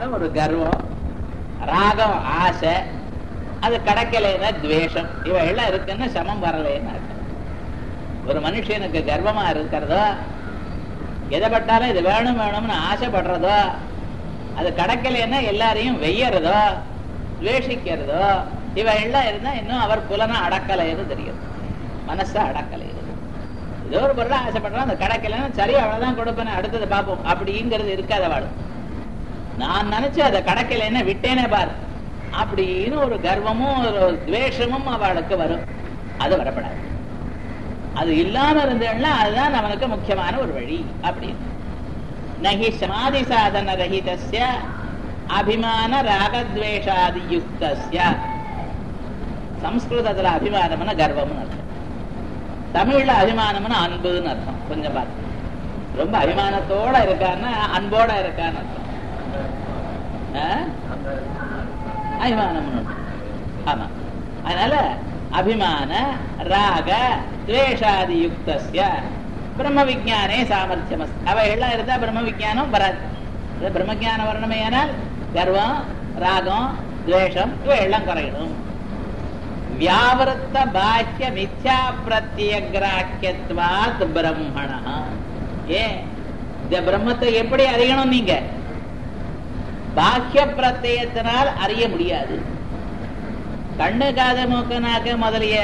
அதனால ஒரு கர்வம் ராகம் ஆசை அது கிடைக்கலைன்னா துவேஷம் இவ எல்லாம் இருக்குன்னு சமம் வரலைன்னு அர்த்தம் ஒரு மனுஷனுக்கு கர்வமா இருக்கிறதோ எதை பட்டாலும் இது வேணும் வேணும்னு ஆசைப்படுறதோ அது கிடைக்கலைன்னா எல்லாரையும் வெய்யறதோ துவேஷிக்கிறதோ இவ எல்லாம் இருந்தா இன்னும் அவர் புலனை அடக்கலைன்னு தெரியும் மனசை அடக்கலை ஏதோ ஒரு பொருளை ஆசைப்படுறோம் அது கிடைக்கலன்னா சரி அவ்வளவுதான் கொடுப்பேன் அடுத்தது பார்ப்போம் அப்படிங்கிறது இருக்காத வாழும் நான் நினைச்சு அதை கிடைக்கலைன்னா விட்டேனே பாரு அப்படின்னு ஒரு கர்வமும் ஒரு துவேஷமும் அவளுக்கு வரும் அது வரப்படாது அது இல்லாம இருந்தேன்னா அதுதான் அவனுக்கு முக்கியமான ஒரு வழி அப்படின்னு நகி சமாதி சாதன ரஹிதஸ்ய அபிமான ராகத்வேஷாதி யுக்தஸ்ய சம்ஸ்கிருதத்துல அபிமானம்னு கர்வம்னு அர்த்தம் தமிழ்ல அபிமானம்னு அன்புன்னு அர்த்தம் கொஞ்சம் பார்த்து ரொம்ப அபிமானத்தோட இருக்கான்னா அன்போட இருக்கான்னு அர்த்தம் ஆ? அபிமானம்னு ஒண்ணு. ஆமா அதனால அபிமான ராக துவேஷாதி யுக்தஸ்ய பிரம்ம விஜானே சாமர்த்தியம் அவைகள்லாம் இருந்தா பிரம்ம விஜானம் வராது இது பிரம்ம ஜானம் வரணுமேயானால் கர்வம் ராகம் துவேஷம் இவையெல்லாம் குறையணும் வியாவருத்த பாஹ்ய மித்யா பிரத்யகிராக்கியத்வாத் பிரம்மணா ஏன் இந்த பிரம்மத்தை எப்படி அறியணும் நீங்க பாக்கிய பிரத்யத்தினால் அறிய முடியாது கண்ணு காது மூக்கு நாக்கு முதலிய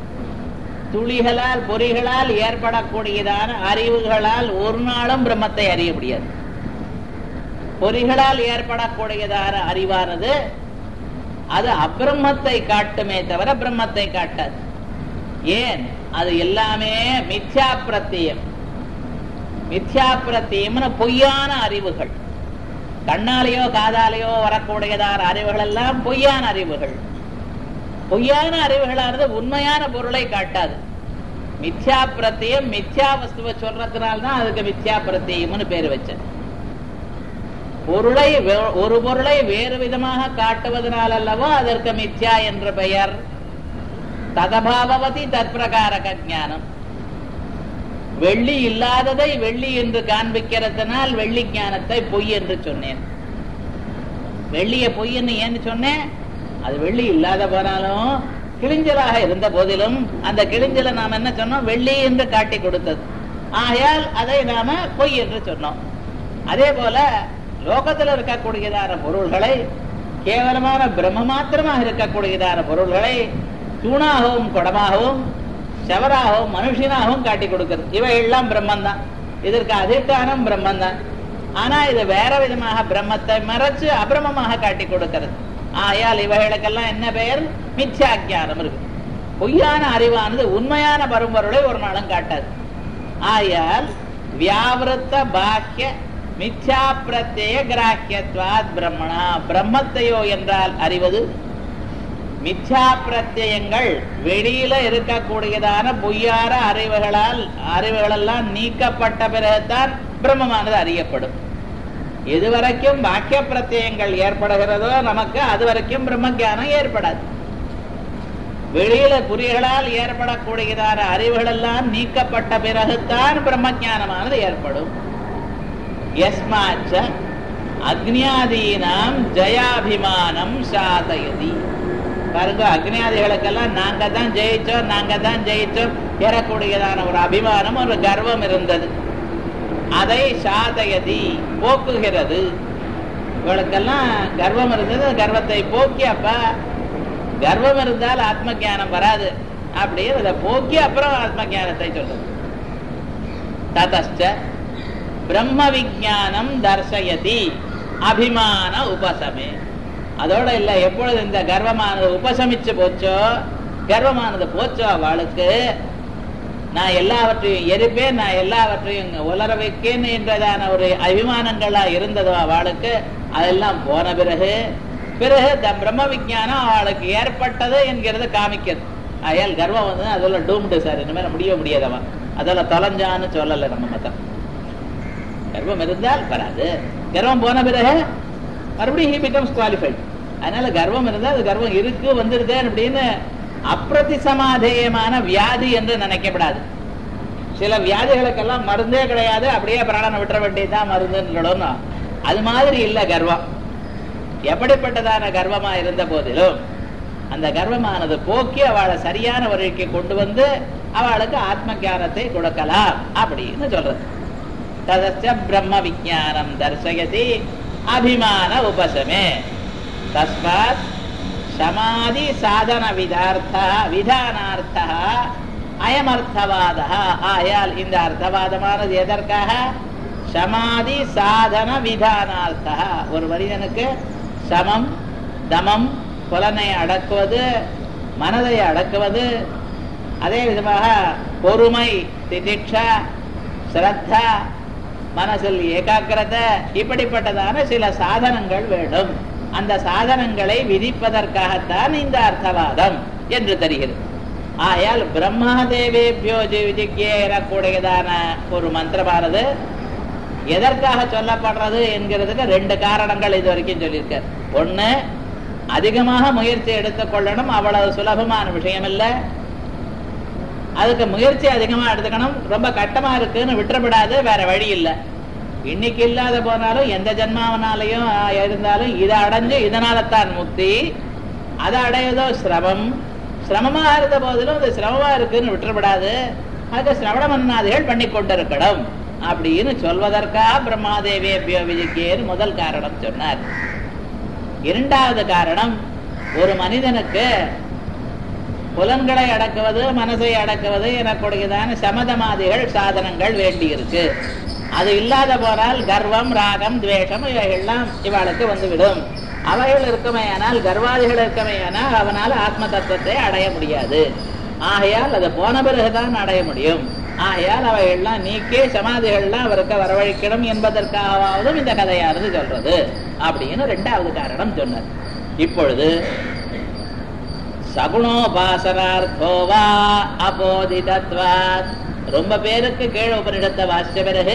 துளிகளால் பொறிகளால் ஏற்படக்கூடியதான அறிவுகளால் ஒரு நாளும் பிரம்மத்தை அறிய முடியாது பொறிகளால் ஏற்படக்கூடியதான அறிவானது அது அப்பிரம்மத்தை காட்டுமே தவிர பிரம்மத்தை காட்டாது ஏன் அது எல்லாமே மித்யா பிரத்தியம் மித்யா பிரத்தியம்னு பொய்யான அறிவுகள் கண்ணாலேயோ காதாலேயோ வரக்கூடியதான அறிவுகள் எல்லாம் பொய்யான அறிவுகள் பொய்யான அறிவுகளானது உண்மையான பொருளை காட்டாது மித்யா பிரத்தியம் மித்யா வஸ்துவை சொல்றதுனால்தான் அதுக்கு மித்யா பிரத்தியம்னு பேர் வச்சது பொருளை வே- ஒரு பொருளை வேறு விதமாக காட்டுவதனால் அல்லவா அதற்கு மித்யா என்ற பெயர் ததபாவதி தற்பிரகாரக ஞானம் வெள்ளி இல்லாததை வெள்ளி என்று காண்பிக்கிறதுனால் வெள்ளி ஞானத்தை பொய் என்று சொன்னேன் வெள்ளிய பொய்ன்னு ஏன்னு சொன்னேன் அது வெள்ளி இல்லாத போனாலும் கிழிஞ்சலாக இருந்த போதிலும் அந்த கிழிஞ்சலை நாம் என்ன சொன்னோம் வெள்ளி என்று காட்டி கொடுத்தது ஆகையால் அதை நாம பொய் என்று சொன்னோம் அதே போல லோகத்தில் இருக்கக்கூடியதான பொருள்களை கேவலமான பிரம்ம மாத்திரமாக இருக்கக்கூடியதான பொருள்களை தூணாகவும் குடமாகவும் செவராகவும் மனுஷனாகவும் காட்டி கொடுக்கிறது இவை எல்லாம் பிரம்மன் தான் இதற்கு அதிஷ்டானம் பிரம்மன் தான் ஆனா இது வேற விதமாக பிரம்மத்தை மறைச்சு அபிரமமாக காட்டி கொடுக்கிறது ஆயால் இவைகளுக்கெல்லாம் என்ன பெயர் மித்யா ஞானம் இருக்கு பொய்யான அறிவானது உண்மையான பரும்பொருளை ஒரு நாளும் காட்டாது ஆயால் வியாவிருத்த பாக்கிய மித்யா பிரத்யய கிராக்கியத்வாத் பிரம்மணா பிரம்மத்தையோ என்றால் அறிவது மித்யா பிரத்யங்கள் வெளியில இருக்கக்கூடியதான பொய்யார அறிவுகளால் அறிவுகளெல்லாம் நீக்கப்பட்ட பிறகுதான் பிரம்மமானது அறியப்படும் எதுவரைக்கும் வாக்கிய பிரத்யங்கள் ஏற்படுகிறதோ நமக்கு அது வரைக்கும் பிரம்ம ஞானம் ஏற்படாது வெளியில புரிகளால் ஏற்படக்கூடியதான அறிவுகள் எல்லாம் நீக்கப்பட்ட பிறகுதான் பிரம்ம ஞானமானது ஏற்படும் யஸ்மாச்ச அக்னியாதீனாம் ஜயாபிமானம் சாதயதி பாருங்க அக்னியாதிகளுக்கெல்லாம் நாங்க தான் ஜெயிச்சோம் நாங்க தான் ஜெயிச்சோம் ஏறக்கூடியதான ஒரு அபிமானம் ஒரு கர்வம் இருந்தது அதை சாதயதி போக்குகிறது இவளுக்கெல்லாம் கர்வம் இருந்தது கர்வத்தை போக்கி அப்ப கர்வம் இருந்தால் ஆத்ம ஞானம் வராது அப்படியே அதை போக்கி அப்புறம் ஆத்ம ஞானத்தை சொல்றது ததச்ச பிரம்ம விஜானம் தர்சயதி அபிமான உபசமே அதோட இல்ல எப்பொழுது இந்த கர்வமானது உபசமிச்சு போச்சோ கர்வமானது போச்சோ அவளுக்கு நான் எல்லாவற்றையும் எரிப்பேன் நான் எல்லாவற்றையும் இங்க உலர வைக்கேன் என்றதான ஒரு அபிமானங்களா இருந்ததோ அவளுக்கு அதெல்லாம் போன பிறகு பிறகு த பிரம்ம விஜானம் அவளுக்கு ஏற்பட்டது என்கிறது காமிக்கிறது அயல் கர்வம் வந்து அதெல்லாம் டூம்டு சார் இனிமேல் முடிய முடியாதவன் அதெல்லாம் தொலைஞ்சான்னு சொல்லல நம்ம மத்தம் கர்வம் இருந்தால் வராது கர்வம் போன பிறகு மறுபடியும் ஹி பிகம்ஸ் குவாலிஃபைட் அதனால கர்வம் இருந்தால் அது கர்வம் இருக்கு வந்துருது அப்படின்னு அப்பிரதிசமாதேயமான வியாதி என்று நினைக்கப்படாது சில வியாதிகளுக்கெல்லாம் மருந்தே கிடையாது அப்படியே பிராணனை விட்டுற வேண்டியதுதான் மருந்துன்னு அது மாதிரி இல்ல கர்வம் எப்படிப்பட்டதான கர்வமா இருந்த போதிலும் அந்த கர்வமானது போக்கி அவளை சரியான வழிக்கு கொண்டு வந்து அவளுக்கு ஆத்ம ஞானத்தை கொடுக்கலாம் அப்படின்னு சொல்றது ததச்ச பிரம்ம விஜானம் தர்சயதி அபிமான உபசமே தஸ்மாத் சமாதி சாதன விதார்த்த விதானார்த்த அயமர்த்தவாத ஆயால் இந்த அர்த்தவாதமானது எதற்காக சமாதி சாதன விதானார்த்த ஒரு மனிதனுக்கு சமம் தமம் புலனை அடக்குவது மனதை அடக்குவது அதே விதமாக பொறுமை திதிக்ஷா ஸ்ரத்தா மனசில் ஏகாக்கிரதை இப்படிப்பட்டதான சில சாதனங்கள் வேண்டும் அந்த சாதனங்களை விதிப்பதற்காகத்தான் இந்த அர்த்தவாதம் என்று தெரிகிறது ஆயால் பிரம்மா தேவேபியோ விதிக்கே எனக்கூடியதான ஒரு மந்திரமானது எதற்காக சொல்லப்படுறது என்கிறதுக்கு ரெண்டு காரணங்கள் இது வரைக்கும் சொல்லியிருக்கார் ஒண்ணு அதிகமாக முயற்சி எடுத்துக்கொள்ளணும் அவ்வளவு சுலபமான விஷயம் இல்லை அதுக்கு முயற்சி அதிகமா எடுத்துக்கணும் ரொம்ப கட்டமா இருக்குன்னு விட்டுறப்படாது வேற வழி இல்லை இன்னைக்கு இல்லாத போனாலும் எந்த ஜென்மாவனாலையும் இருந்தாலும் இதை அடைஞ்சு இதனால தான் முக்தி அதை அடையதோ சிரமம் சிரமமா இருந்த போதிலும் அது சிரமமா இருக்குன்னு விட்டுறப்படாது அதுக்கு சிரவண மன்னாதிகள் பண்ணி கொண்டிருக்கணும் அப்படின்னு சொல்வதற்காக பிரம்மாதேவி விதிக்கேன்னு முதல் காரணம் சொன்னார் இரண்டாவது காரணம் ஒரு மனிதனுக்கு புலன்களை அடக்குவது மனசை அடக்குவது எனக்கூடியதான சமதமாதிகள் சாதனங்கள் வேண்டியிருக்கு அது இல்லாத போனால் கர்வம் ராகம் துவேஷம் இவைகள்லாம் இவாளுக்கு வந்துவிடும் அவைகள் இருக்குமேயானால் கர்வாதிகள் இருக்குமேயானால் அவனால் ஆத்ம தத்துவத்தை அடைய முடியாது ஆகையால் அது போன பிறகுதான் அடைய முடியும் ஆகையால் அவைகள்லாம் நீக்கி சமாதிகள்லாம் அவருக்கு வரவழைக்கணும் என்பதற்காகவும் இந்த கதையானது சொல்றது அப்படின்னு ரெண்டாவது காரணம் சொன்னார் இப்பொழுது சகுணோபாசனார்த்தோவா அபோதிதத்வாத் ரொம்ப பேருக்கு கீழ் உபனிடத்தை வாசிச்ச பிறகு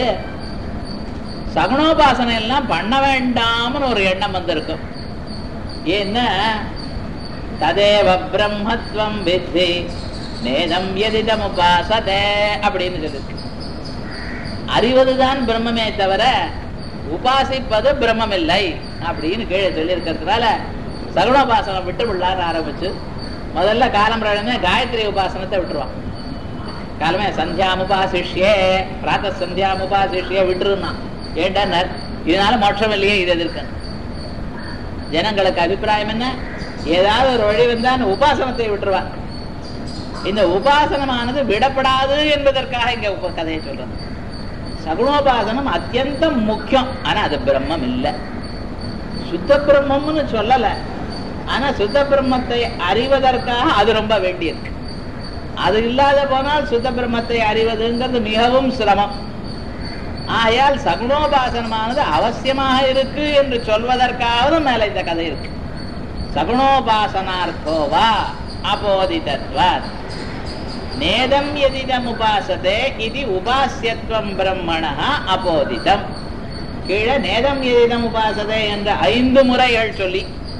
சகுணோபாசனை எல்லாம் பண்ண வேண்டாம்னு ஒரு எண்ணம் வந்திருக்கும் ஏன்னா ததேவ பிரம்மத்வம் வித்தி நேதம் எதிதம் உபாசதே அப்படின்னு சொல்லிருக்கு அறிவதுதான் பிரம்மமே தவிர உபாசிப்பது பிரம்மம் இல்லை அப்படின்னு கீழே சொல்லியிருக்கிறதுனால சகுணோபாசனம் விட்டு விடலான்னு ஆரம்பிச்சு முதல்ல காலம் காயத்ரி உபாசனத்தை விட்டுருவான் காலமே சந்தியாமுபாசிஷ்யே பிராத்த சந்தியாமுபாசிஷ்யே விட்டுருந்தான் ஏண்டா இதனால மோட்சம் இல்லையே இது எதிர்க்க ஜனங்களுக்கு அபிப்பிராயம் என்ன ஏதாவது ஒரு வழி வந்தான் உபாசனத்தை விட்டுருவான் இந்த உபாசனமானது விடப்படாது என்பதற்காக இங்க உப கதையை சொல்றது சகுணோபாசனம் அத்தியந்தம் முக்கியம் ஆனா அது பிரம்மம் இல்லை சுத்த பிரம்மம்னு சொல்லல ஆனா சுத்த பிரம்மத்தை அறிவதற்காக அது ரொம்ப வேண்டியிருக்கு அது இல்லாத போனால் சுத்த பிரம்மத்தை அறிவதுங்கிறது மிகவும் சிரமம் ஆகையால் சகுணோபாசனமானது அவசியமாக இருக்கு என்று சொல்வதற்காவது மேல இந்த கதை இருக்கு சகுணோபாசனார்த்தோவா அபோதிதத்வாத் நேதம் எதிதம் உபாசதே இது உபாசியத்துவம் பிரம்மண அபோதிதம் கீழே நேதம் எதிதம் உபாசதே என்ற ஐந்து முறைகள் சொல்லி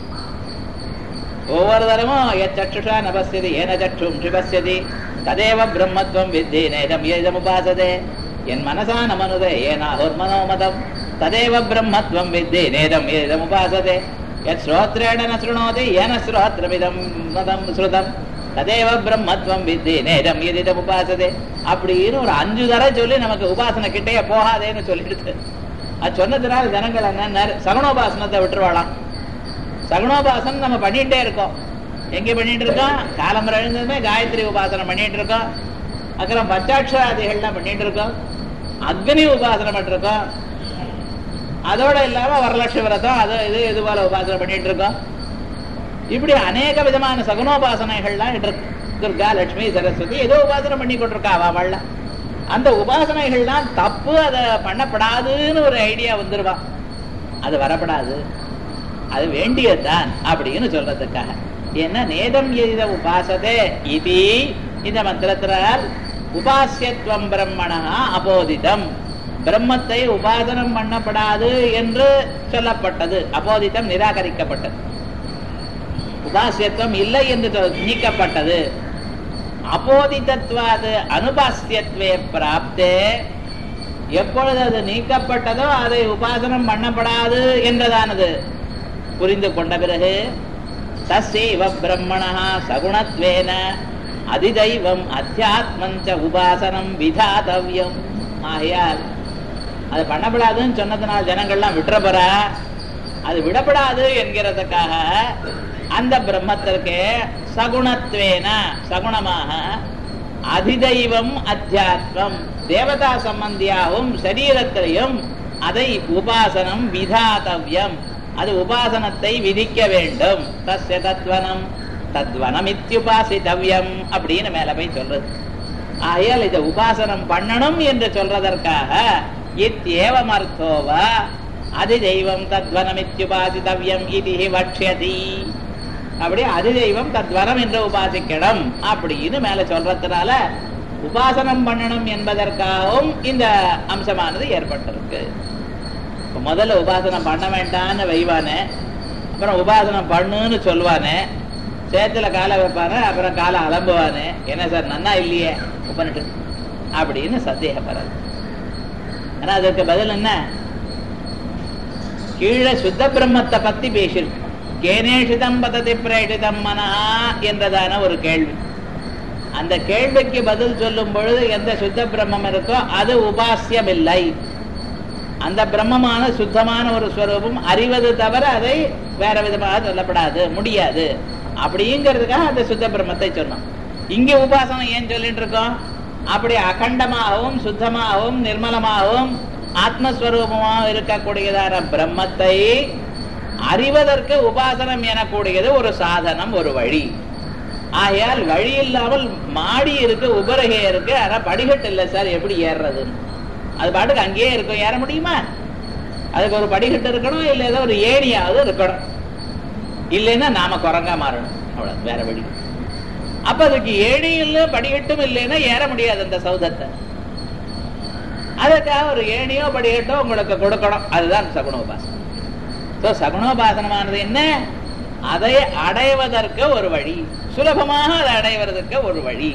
ஒவ்வொரு தரமும் எச்சா நபஸ்யதி ஏன சற்றும் சிபஸ்யதி ததேவ பிரம்மத்துவம் வித்தி நேதம் ஏதம் உபாசதே என் மனசா நமனுதே ஏனாஹோர் மனோமதம் ததேவ பிரம்மத்துவம் வித்தி நேதம் ஏதம் உபாசதே எத் ஸ்ரோத்ரேண ந ஸ்ருணோதி ஏன ஸ்ரோத்ரமிதம் மதம் ஸ்ருதம் ததேவ பிரம்மத்துவம் வித்தி நேதம் எதிதம் உபாசதே அப்படின்னு ஒரு அஞ்சு தடவை சொல்லி நமக்கு உபாசனை கிட்டே போகாதேன்னு சொல்லிடுது அது சொன்னதுனால ஜனங்கள் என்ன சகுணோபாசனத்தை விட்டுருவாளாம் சகுணோபாசனம் நம்ம பண்ணிட்டே இருக்கோம் எங்க பண்ணிட்டு இருக்கோம் காலம்பரம் எழுந்ததுமே காயத்ரி உபாசனம் பண்ணிட்டு இருக்கோம் அப்புறம் பஞ்சாட்சராதிகள்லாம் பண்ணிட்டு இருக்கோம் அக்னி உபாசனம் பண்ணிருக்கோம் அதோட இல்லாம வரலட்சுமி விரதம் அது இது இது போல உபாசனை பண்ணிட்டு இருக்கோம் இப்படி அநேக விதமான சகுனோபாசனைகள்லாம் இருக்கு துர்கா லட்சுமி சரஸ்வதி ஏதோ உபாசனை பண்ணி கொண்டிருக்கா அவள் அந்த உபாசனைகள்லாம் தப்பு அதை பண்ணப்படாதுன்னு ஒரு ஐடியா வந்துருவா அது வரப்படாது அது வேண்டியதுதான் அப்படின்னு சொல்றதுக்காக ஏன்னா நேதம் எதித உபாசதே இது இந்த மந்திரத்தினால் உபாசியத்துவம் பிரம்மணா அபோதிதம் பிரம்மத்தை உபாசனம் பண்ணப்படாது என்று சொல்லப்பட்டது அபோதிதம் நிராகரிக்கப்பட்டது உபாசியத்துவம் இல்லை என்று நீக்கப்பட்டது அபோதிதத்வாது அனுபாசியத்வே பிராப்தே எப்பொழுது அது நீக்கப்பட்டதோ அதை உபாசனம் பண்ணப்படாது என்றதானது புரிந்து கொண்ட பிறகு தஸ்யைவ பிரம்மணா சகுணத்வேன அதிதைவம் அத்தியாத்மஞ்ச உபாசனம் விதாதவ்யம் ஆகையால் அது பண்ணப்படாதுன்னு சொன்னதுனால ஜனங்கள்லாம் விட்டுறப்போறா அது விடப்படாது என்கிறதுக்காக அந்த பிரம்மத்திற்கு சகுணத்வேன சகுணமாக அதிதைவம் அத்தியாத்மம் தேவதா சம்பந்தியாகவும் சரீரத்திலையும் அதை உபாசனம் விதாதவ்யம் அது உபாசனத்தை விதிக்க வேண்டும் தஸ்ய தத்வனம் தத்வனம் இத்தியுபாசித்தவ்யம் அப்படின்னு மேல போய் சொல்றது ஆகையால் இதை உபாசனம் பண்ணணும் என்று சொல்றதற்காக இத்தியேவமர்த்தோவ அதிதெய்வம் தத்வனம் இத்தியுபாசித்தவ்யம் இது வக்ஷதி அப்படி அதிதெய்வம் தத்வனம் என்று உபாசிக்கணும் அப்படின்னு மேல சொல்றதுனால உபாசனம் பண்ணணும் என்பதற்காகவும் இந்த அம்சமானது ஏற்பட்டிருக்கு இப்ப முதல்ல உபாசனம் பண்ண வேண்டாம்னு வைவானே அப்புறம் உபாசனம் பண்ணுன்னு சொல்லுவானே சேத்துல காலை வைப்பானே அப்புறம் காலை அலம்புவானே என்ன சார் நன்னா இல்லையே உப்பனிட்டு அப்படின்னு சந்தேகப்படுறது ஆனா அதற்கு பதில் என்ன கீழே சுத்த பிரம்மத்தை பத்தி பேசியிருக்கு கேனேஷிதம் பததி பிரேஷிதம் மனா என்றதான ஒரு கேள்வி அந்த கேள்விக்கு பதில் சொல்லும் பொழுது எந்த சுத்த பிரம்மம் இருக்கோ அது உபாசியம் இல்லை அந்த பிரம்மமான சுத்தமான ஒரு ஸ்வரூபம் அறிவது தவிர அதை வேற விதமாக சொல்லப்படாது முடியாது அப்படிங்கிறதுக்காக அந்த சுத்த பிரம்மத்தை சொன்னோம் இங்க உபாசனம் ஏன் சொல்லிட்டு இருக்கோம் அப்படி அகண்டமாகவும் சுத்தமாகவும் நிர்மலமாகவும் ஆத்மஸ்வரூபமாக இருக்கக்கூடியதான பிரம்மத்தை அறிவதற்கு உபாசனம் எனக்கூடியது ஒரு சாதனம் ஒரு வழி ஆகையால் வழி இல்லாமல் மாடி இருக்கு உபரகை இருக்கு ஆனா படிக்கட்டு இல்லை சார் எப்படி ஏறுறதுன்னு அது பாட்டுக்கு அங்கேயே இருக்கும் ஏற முடியுமா அதுக்கு ஒரு படிக்கட்டு இருக்கணும் இல்லை ஏதோ ஒரு ஏணியாவது இருக்கணும் இல்லைன்னா நாம குரங்கா மாறணும் அவ்வளவு வேற வழி அப்ப அதுக்கு ஏணியும் இல்லை படிக்கட்டும் இல்லைன்னா ஏற முடியாது அந்த சௌதத்தை அதுக்காக ஒரு ஏணியோ படிக்கட்டோ உங்களுக்கு கொடுக்கணும் அதுதான் சகுனோபாசனம் ஸோ சகுனோபாசனமானது என்ன அதை அடைவதற்கு ஒரு வழி சுலபமாக அதை அடைவதற்கு ஒரு வழி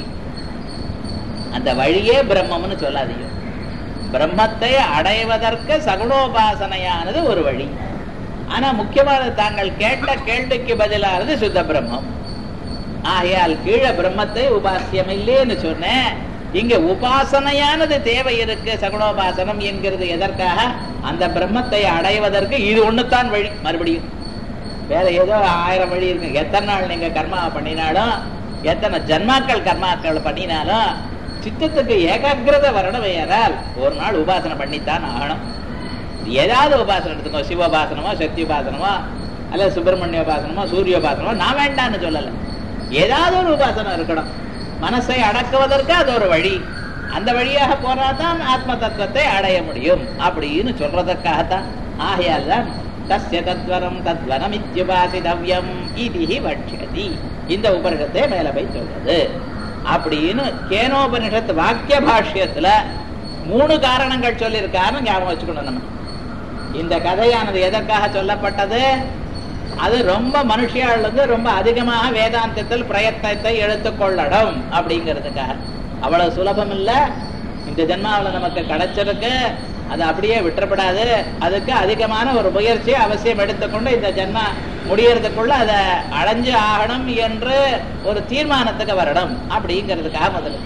அந்த வழியே பிரம்மம்னு சொல்லாதீங்க பிரம்மத்தை அடைவதற்கு சகுனோபாசனையானது ஒரு வழி ஆனா முக்கியமானது தாங்கள் கேட்ட கேள்விக்கு பதிலானது சுத்த பிரம்மம் ஆகையால் கீழே பிரம்மத்தை உபாசியம் இல்லைன்னு சொன்னேன் இங்க உபாசனையானது தேவை இருக்கு சகுனோபாசனம் என்கிறது எதற்காக அந்த பிரம்மத்தை அடைவதற்கு இது ஒண்ணுதான் வழி மறுபடியும் வேற ஏதோ ஆயிரம் வழி இருக்கு எத்தனை நாள் நீங்க கர்மா பண்ணினாலும் எத்தனை ஜன்மாக்கள் கர்மாக்கள் பண்ணினாலும் சித்தத்துக்கு ஏகாகிரத வரணும் ஏறால் ஒரு நாள் உபாசனை பண்ணித்தான் ஆகணும் ஏதாவது உபாசனம் எடுத்துக்கோ சிவோபாசனமோ சக்தி உபாசனமோ அல்லது சுப்பிரமணிய உபாசனமோ சூரிய உபாசனமோ நான் வேண்டான்னு சொல்லல ஏதாவது ஒரு உபாசனம் இருக்கணும் மனசை அடக்குவதற்கு அது ஒரு வழி அந்த வழியாக போனாதான் ஆத்ம தத்துவத்தை அடைய முடியும் அப்படின்னு சொல்றதற்காகத்தான் ஆகையால் தான் தஸ்ய தத்வரம் தத்வனம் இத்யுபாசிதவ்யம் இதிஹி வட்சதி இந்த உபனிஷத்தை மேல போய் சொல்றது அப்படின்னு கேனோபனிஷத்து வாக்கிய பாஷ்யத்துல மூணு காரணங்கள் சொல்லியிருக்காருன்னு ஞாபகம் வச்சுக்கணும் நம்ம இந்த கதையானது எதற்காக சொல்லப்பட்டது அது ரொம்ப மனுஷியாள் வந்து ரொம்ப அதிகமாக வேதாந்தத்தில் பிரயத்தனத்தை எடுத்துக்கொள்ளணும் அப்படிங்கிறதுக்காக அவ்வளவு சுலபம் இல்ல இந்த ஜென்மாவில் நமக்கு கிடைச்சிருக்கு அது அப்படியே விட்டுறப்படாது அதுக்கு அதிகமான ஒரு முயற்சி அவசியம் எடுத்துக்கொண்டு இந்த ஜென்மா முடியறதுக்குள்ள அதை அடைஞ்சு ஆகணும் என்று ஒரு தீர்மானத்துக்கு வரணும் அப்படிங்கிறதுக்காக முதல்ல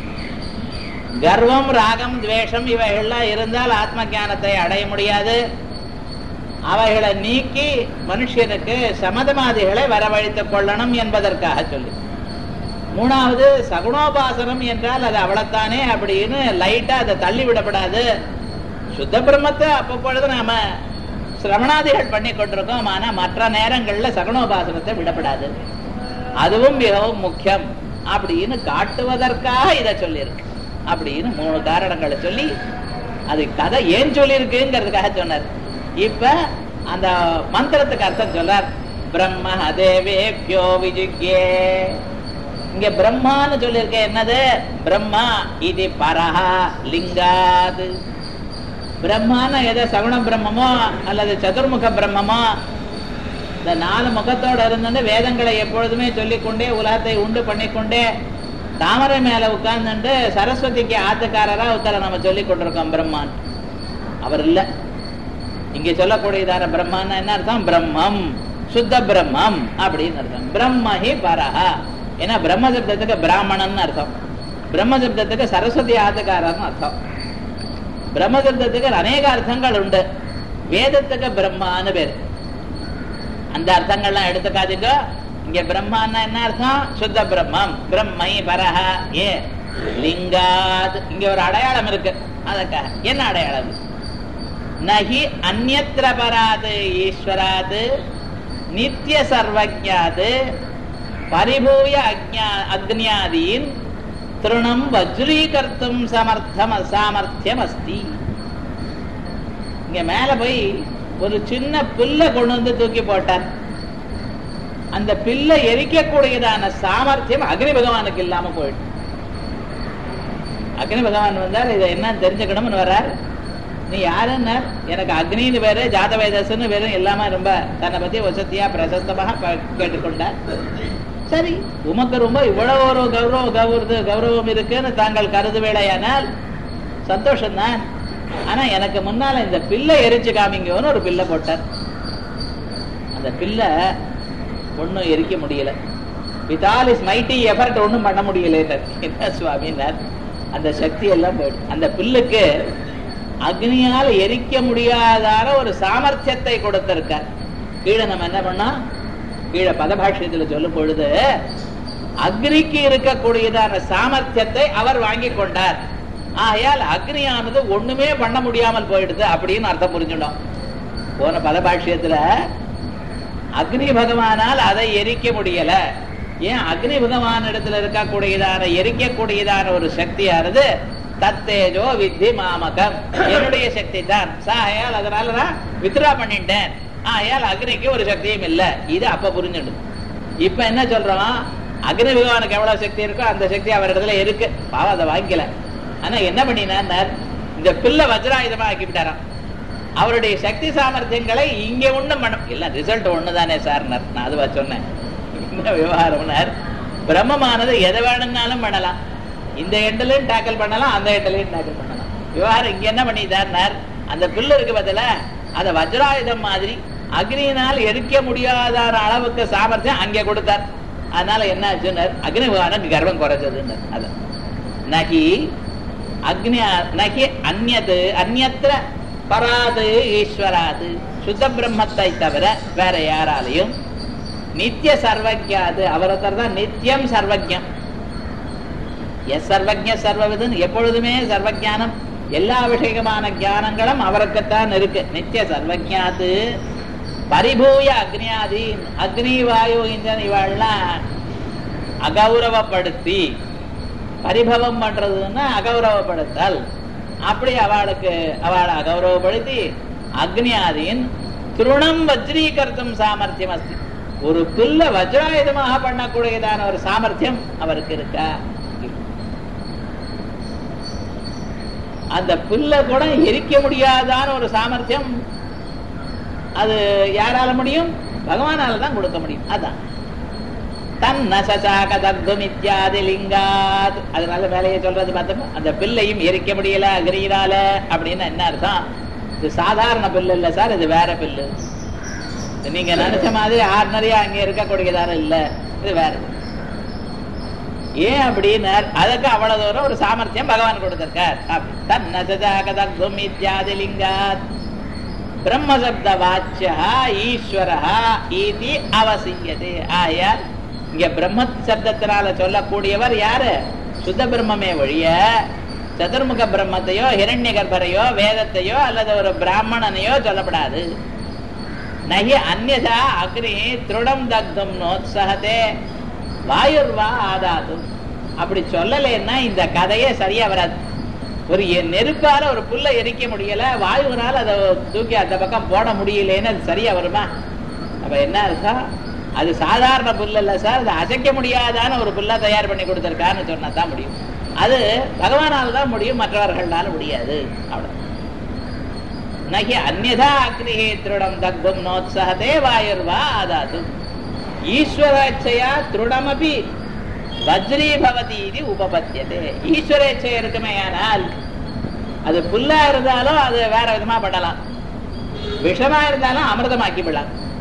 கர்வம் ராகம் துவேஷம் இவைகள்லாம் இருந்தால் ஆத்ம ஞானத்தை அடைய முடியாது அவைகளை நீக்கி மனுஷனுக்கு சமதமாதிகளை வரவழைத்துக் கொள்ளணும் என்பதற்காக சொல்லி மூணாவது சகுணோபாசனம் என்றால் அது அவ்வளத்தானே அப்படின்னு லைட்டா அதை தள்ளி விடப்படாது சுத்த பிரம்மத்தை அப்பப்பொழுது நாம சிரவணாதிகள் பண்ணி கொண்டிருக்கோம் ஆனா மற்ற நேரங்கள்ல சகுணோபாசனத்தை விடப்படாது அதுவும் மிகவும் முக்கியம் அப்படின்னு காட்டுவதற்காக இதை சொல்லியிருக்கு அப்படின்னு மூணு காரணங்களை சொல்லி அது கதை ஏன் சொல்லியிருக்குங்கிறதுக்காக சொன்னார் இப்ப அந்த மந்திரத்துக்கு அர்த்தம் சொல்றார் பிரம்ம தேவேபியோ விஜுக்கே இங்க பிரம்மான்னு சொல்லியிருக்க என்னது பிரம்மா இது பரஹா லிங்காது பிரம்மான எதை சகுண பிரம்மமோ அல்லது சதுர்முக பிரம்மமோ இந்த நாலு முகத்தோட இருந்தது வேதங்களை எப்பொழுதுமே சொல்லிக்கொண்டே உலகத்தை உண்டு பண்ணிக்கொண்டே தாமரை மேல உட்கார்ந்துட்டு சரஸ்வதிக்கு ஆத்துக்காரரா உத்தர நம்ம சொல்லி கொண்டிருக்கோம் பிரம்மான் அவர் இல்ல இங்க சொல்லக்கூடியதான பிரம்மான்னு என்ன அர்த்தம் பிரம்மம் சுத்த பிரம்மம் அப்படின்னு அர்த்தம் பிரம்மஹி பரஹ ஏன்னா பிரம்ம சப்தத்துக்கு பிராமணன் அர்த்தம் பிரம்ம சப்தத்துக்கு சரஸ்வதி ஆதகாரன்னு அர்த்தம் பிரம்ம சப்தத்துக்கு அநேக அர்த்தங்கள் உண்டு வேதத்துக்கு பிரம்மான்னு பேர் அந்த அர்த்தங்கள்லாம் எடுத்துக்காதீங்க இங்க பிரம்மான்னா என்ன அர்த்தம் சுத்த பிரம்மம் பிரம்மை பரஹ ஏ லிங்காத் இங்க ஒரு அடையாளம் இருக்கு அதுக்காக என்ன அடையாளம் நகி அந்நத்திர பராது ஈஸ்வராது நித்திய சர்வஜாது பரிபூய அக்ஞா அக்னியாதீன் திருணம் வஜ்ரீகர்த்தும் சமர்த்தம் சாமர்த்தியம் அஸ்தி இங்க மேல போய் ஒரு சின்ன பில்லை கொண்டு வந்து தூக்கி போட்டார் அந்த பில்லை எரிக்கக்கூடியதான சாமர்த்தியம் அக்னி பகவானுக்கு இல்லாம போயிட்டு அக்னி பகவான் வந்தார் இதை என்ன தெரிஞ்சுக்கணும்னு வர்றார் நீ யாருன்னா எனக்கு அக்னின்னு பேரு ஜாதவேதஸ்ன்னு பேரு எல்லாமே ரொம்ப தன்னை பத்தி வசதியா பிரசஸ்தமாக ப- கேட்டுக்கொண்டார் சரி உமக்கு ரொம்ப இவ்வளவு ஒரு கௌரவ கௌரவ கௌரவம் இருக்குன்னு தாங்கள் கருதுவேளையானால் சந்தோஷம்தான் ஆனா எனக்கு முன்னால இந்த பில்லை எரிச்சு காமிங்கன்னு ஒரு பில்லை போட்டார் அந்த பில்லை ஒண்ணும் எரிக்க முடியல with all his mighty effort ஒண்ணும் பண்ண முடியல என்ன சுவாமினார் அந்த சக்தி எல்லாம் போயிடுச்சு அந்த பில்லுக்கு அக்னியால் எரிக்க முடியாதான ஒரு சாமர்த்தியத்தை கொடுத்திருக்கார் கீழே நம்ம என்ன பண்ணோம் கீழே பதபாஷ்யத்துல சொல்லும் பொழுது அக்னிக்கு இருக்கக்கூடியதான சாமர்த்தியத்தை அவர் வாங்கி கொண்டார் ஆகையால் அக்னியானது ஒண்ணுமே பண்ண முடியாமல் போயிடுது அப்படின்னு அர்த்தம் புரிஞ்சுட்டோம் போன பதபாஷ்யத்துல அக்னி பகவானால் அதை எரிக்க முடியல ஏன் அக்னி பகவான் இடத்துல இருக்கக்கூடியதான எரிக்கக்கூடியதான ஒரு சக்தியானது தத்தேஜோ வித்தி மாமகம் என்னுடைய சக்தி தான் சாகையால் அதனால நான் வித்ரா பண்ணிட்டேன் ஆகையால் அக்னிக்கு ஒரு சக்தியும் இல்ல இது அப்ப புரிஞ்சிடும் இப்ப என்ன சொல்றோம் அக்னி பகவானுக்கு எவ்வளவு சக்தி இருக்கோ அந்த சக்தி அவர் இடத்துல இருக்கு பாவம் அதை வாங்கிக்கல ஆனா என்ன பண்ணினார் இந்த பிள்ளை வஜ்ராயுதமா ஆக்கிவிட்டாராம் அவருடைய சக்தி சாமர்த்தியங்களை இங்க ஒண்ணும் பண்ண இல்ல ரிசல்ட் ஒண்ணுதானே சார்னார் நான் அதுவா சொன்னேன் என்ன விவகாரம்னார் பிரம்மமானது எதை வேணும்னாலும் பண்ணலாம் இந்த எண்டலையும் டேக்கிள் பண்ணலாம் அந்த எண்டலையும் டேக்கிள் பண்ணலாம் விவகாரம் இங்க என்ன பண்ணிட்டார்னார் அந்த பில்லு இருக்கு பதில அதை வஜ்ராயுதம் மாதிரி அக்னியினால் எரிக்க முடியாத அளவுக்கு சாமர்த்தியம் அங்கே கொடுத்தார் அதனால என்ன ஆச்சுன்னார் அக்னி பகவானுக்கு கர்வம் குறைஞ்சதுன்னு அது நகி அக்னி நகி அந்நது அந்நத்திர பராது ஈஸ்வராது சுத்த பிரம்மத்தை தவிர வேற யாராலையும் நித்திய சர்வஜாது அவரத்தர் தான் நித்தியம் சர்வஜம் எஸ் சர்வஜ சர்வவிதன் எப்பொழுதுமே சர்வஜானம் எல்லா விஷயமான ஞானங்களும் அவருக்குத்தான் இருக்கு நித்திய சர்வஜாது பரிபூய அக்னியாதீன் அக்னி வாயு இந்தன் இவாள்லாம் அகௌரவப்படுத்தி பரிபவம் பண்றதுன்னா அகௌரவப்படுத்தல் அப்படி அவளுக்கு அவளை அகௌரவப்படுத்தி அக்னியாதியின் திருணம் வஜ்ரீகர்த்தும் சாமர்த்தியம் அஸ்தி ஒரு புல்ல வஜ்ராயுதமாக பண்ணக்கூடியதான ஒரு சாமர்த்தியம் அவருக்கு இருக்கா அந்த புல்ல கூட எரிக்க முடியாதான ஒரு சாமர்த்தியம் அது யாரால முடியும் பகவானால தான் கொடுக்க முடியும் அதான் தன்ன சசாக தத்துமித்யாதி லிங்காத் அதனால வேலையை சொல்றது பார்த்தோம் அந்த பில்லையும் எரிக்க முடியல அக்னியினால அப்படின்னு என்ன அர்த்தம் இது சாதாரண பில்லு இல்ல சார் இது வேற பில்லு இது நீங்க நினைச்ச மாதிரி ஆர்டினரியா அங்க இருக்கக்கூடியதான இல்ல இது வேற பில்லு. ஏன் அப்படின்னு அதுக்கு அவ்வளவு தூரம் ஒரு சாமர்த்தியம் பகவான் கொடுத்திருக்கார் அப்படி. தன்ன சசாக தத்துமித்யாதி லிங்காத் பிரம்மசப்த வாச்சியா ஈஸ்வரா இது அவசியது ஆயார் இங்க பிரம்ம சப்தத்தினால சொல்லக்கூடியவர் யாரு சுத்த பிரம்மமே ஒழிய சதுர்முக பிரம்மத்தையோ ஹிரண்ய கர்ப்பரையோ வேதத்தையோ அல்லது ஒரு பிராமணனையோ சொல்லப்படாது நகி அந்நதா அக்னி திருடம் தக்தும் நோத்சகதே வாயுர்வா ஆதாது அப்படி சொல்லலைன்னா இந்த கதையே சரியா வராது ஒரு எ- நெருப்பால ஒரு புல்லை எரிக்க முடியல வாயுனால அதை தூக்கி அந்த பக்கம் போட முடியலன்னு அது சரியா வருமா அப்ப என்ன அர்த்தம் அது சாதாரண புல் இல்ல சார் அது அசைக்க முடியாதான ஒரு புல்லா தயார் பண்ணி கொடுத்திருக்கான்னு சொன்னா தான் முடியும் அது பகவானால தான் முடியும் மற்றவர்களால முடியாது அவ்வளவு நகி அந்நதா அக்னிஹே திருடம் தக்தும் நோத்சகதே வாயுர்வா ஆதாது ஈஸ்வரேச்சையா திருடமபி வஜ்ரீபவதி இது உபபத்தியதே ஈஸ்வரேச்சை இருக்குமே ஆனால் அது புல்லா இருந்தாலும் அது வேற விதமா பண்ணலாம் விஷமா இருந்தாலும் அமிர்தமாக்கி விடலாம்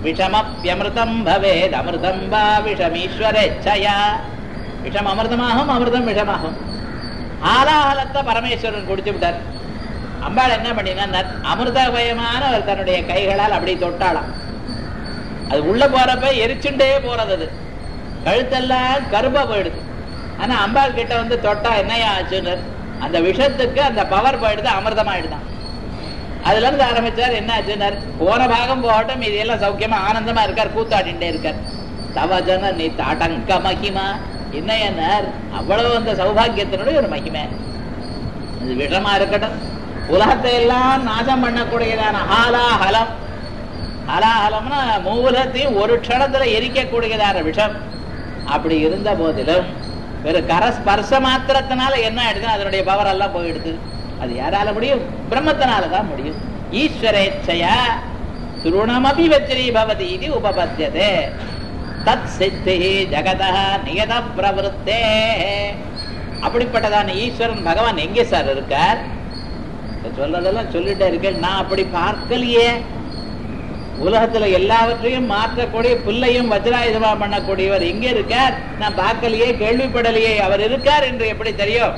விஷமப்பியமிருதம் பவேத் அமிர்தம் வா விஷமீஸ்வரேச்சயா விஷம் அமிர்தமாகும் அமிர்தம் விஷமாகும் ஆலாஹலத்தை பரமேஸ்வரன் குடிச்சு விட்டார் அம்பாள் என்ன பண்ணினா அமிர்தமயமான அவர் தன்னுடைய கைகளால் அப்படி தொட்டாளாம் அது உள்ள போறப்ப எரிச்சுட்டே போறது அது கழுத்தெல்லாம் கருப்பா போயிடுது ஆனா அம்பாள் கிட்ட வந்து தொட்டா என்னையா ஆச்சுன்னு அந்த விஷத்துக்கு அந்த பவர் போயிடுது அமிர்தமாயிடுதான் அதுல இருந்து ஆரம்பிச்சார் என்ன ஆச்சுன்னார் போன பாகம் போகட்டும் இது எல்லாம் சௌக்கியமா ஆனந்தமா இருக்கார் கூத்தாடிண்டே இருக்கார் தவஜன நீ தாட்டங்க மகிமா என்னையன்னார் அவ்வளவு அந்த சௌபாகியத்தினுடைய ஒரு மகிமை இது விஷமா இருக்கட்டும் உலகத்தை எல்லாம் நாசம் பண்ணக்கூடியதான ஹாலாஹலம் ஹலாஹலம்னா மூலத்தையும் ஒரு க்ஷணத்துல எரிக்கக்கூடியதான விஷம் அப்படி இருந்த போதிலும் வெறும் கரஸ்பர்ச மாத்திரத்தினால என்ன ஆயிடுது அதனுடைய பவர் எல்லாம் போயிடுது அது யாரால முடியும் பிரம்மத்தினால தான் முடியும் ஈஸ்வரேச்சையா திருணமபி வச்சிரி பவதி இது உபபத்தியதே தத் சித்தி ஜகத நியத பிரவருத்தே அப்படிப்பட்டதான ஈஸ்வரன் பகவான் எங்கே சார் இருக்கார் சொல்லதெல்லாம் சொல்லிட்டே இருக்கேன் நான் அப்படி பார்க்கலையே உலகத்துல எல்லாவற்றையும் மாற்றக்கூடிய புல்லையும் வஜ்ராயுதமா பண்ணக்கூடியவர் எங்க இருக்கார் நான் பார்க்கலையே கேள்விப்படலையே அவர் இருக்கார் என்று எப்படி தெரியும்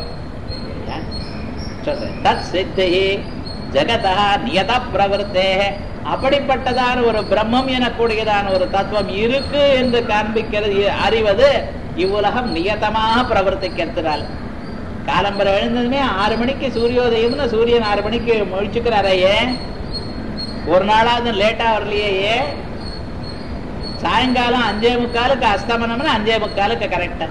சொல்றேன் தத் சித்தி ஜெகதா நியத பிரவருத்தே அப்படிப்பட்டதான ஒரு பிரம்மம் எனக்கூடியதான ஒரு தத்துவம் இருக்கு என்று காண்பிக்கிறது அறிவது இவ்வுலகம் நியதமாக பிரவர்த்திக்கிறதுனால காலம்பரை எழுந்ததுமே ஆறு மணிக்கு சூரியோதயம்னு சூரியன் ஆறு மணிக்கு முழிச்சுக்கிறாரையே ஒரு நாளாவது லேட்டா வரலையே சாயங்காலம் அஞ்சே முக்காலுக்கு அஸ்தமனம்னு அஞ்சே முக்காலுக்கு கரெக்டா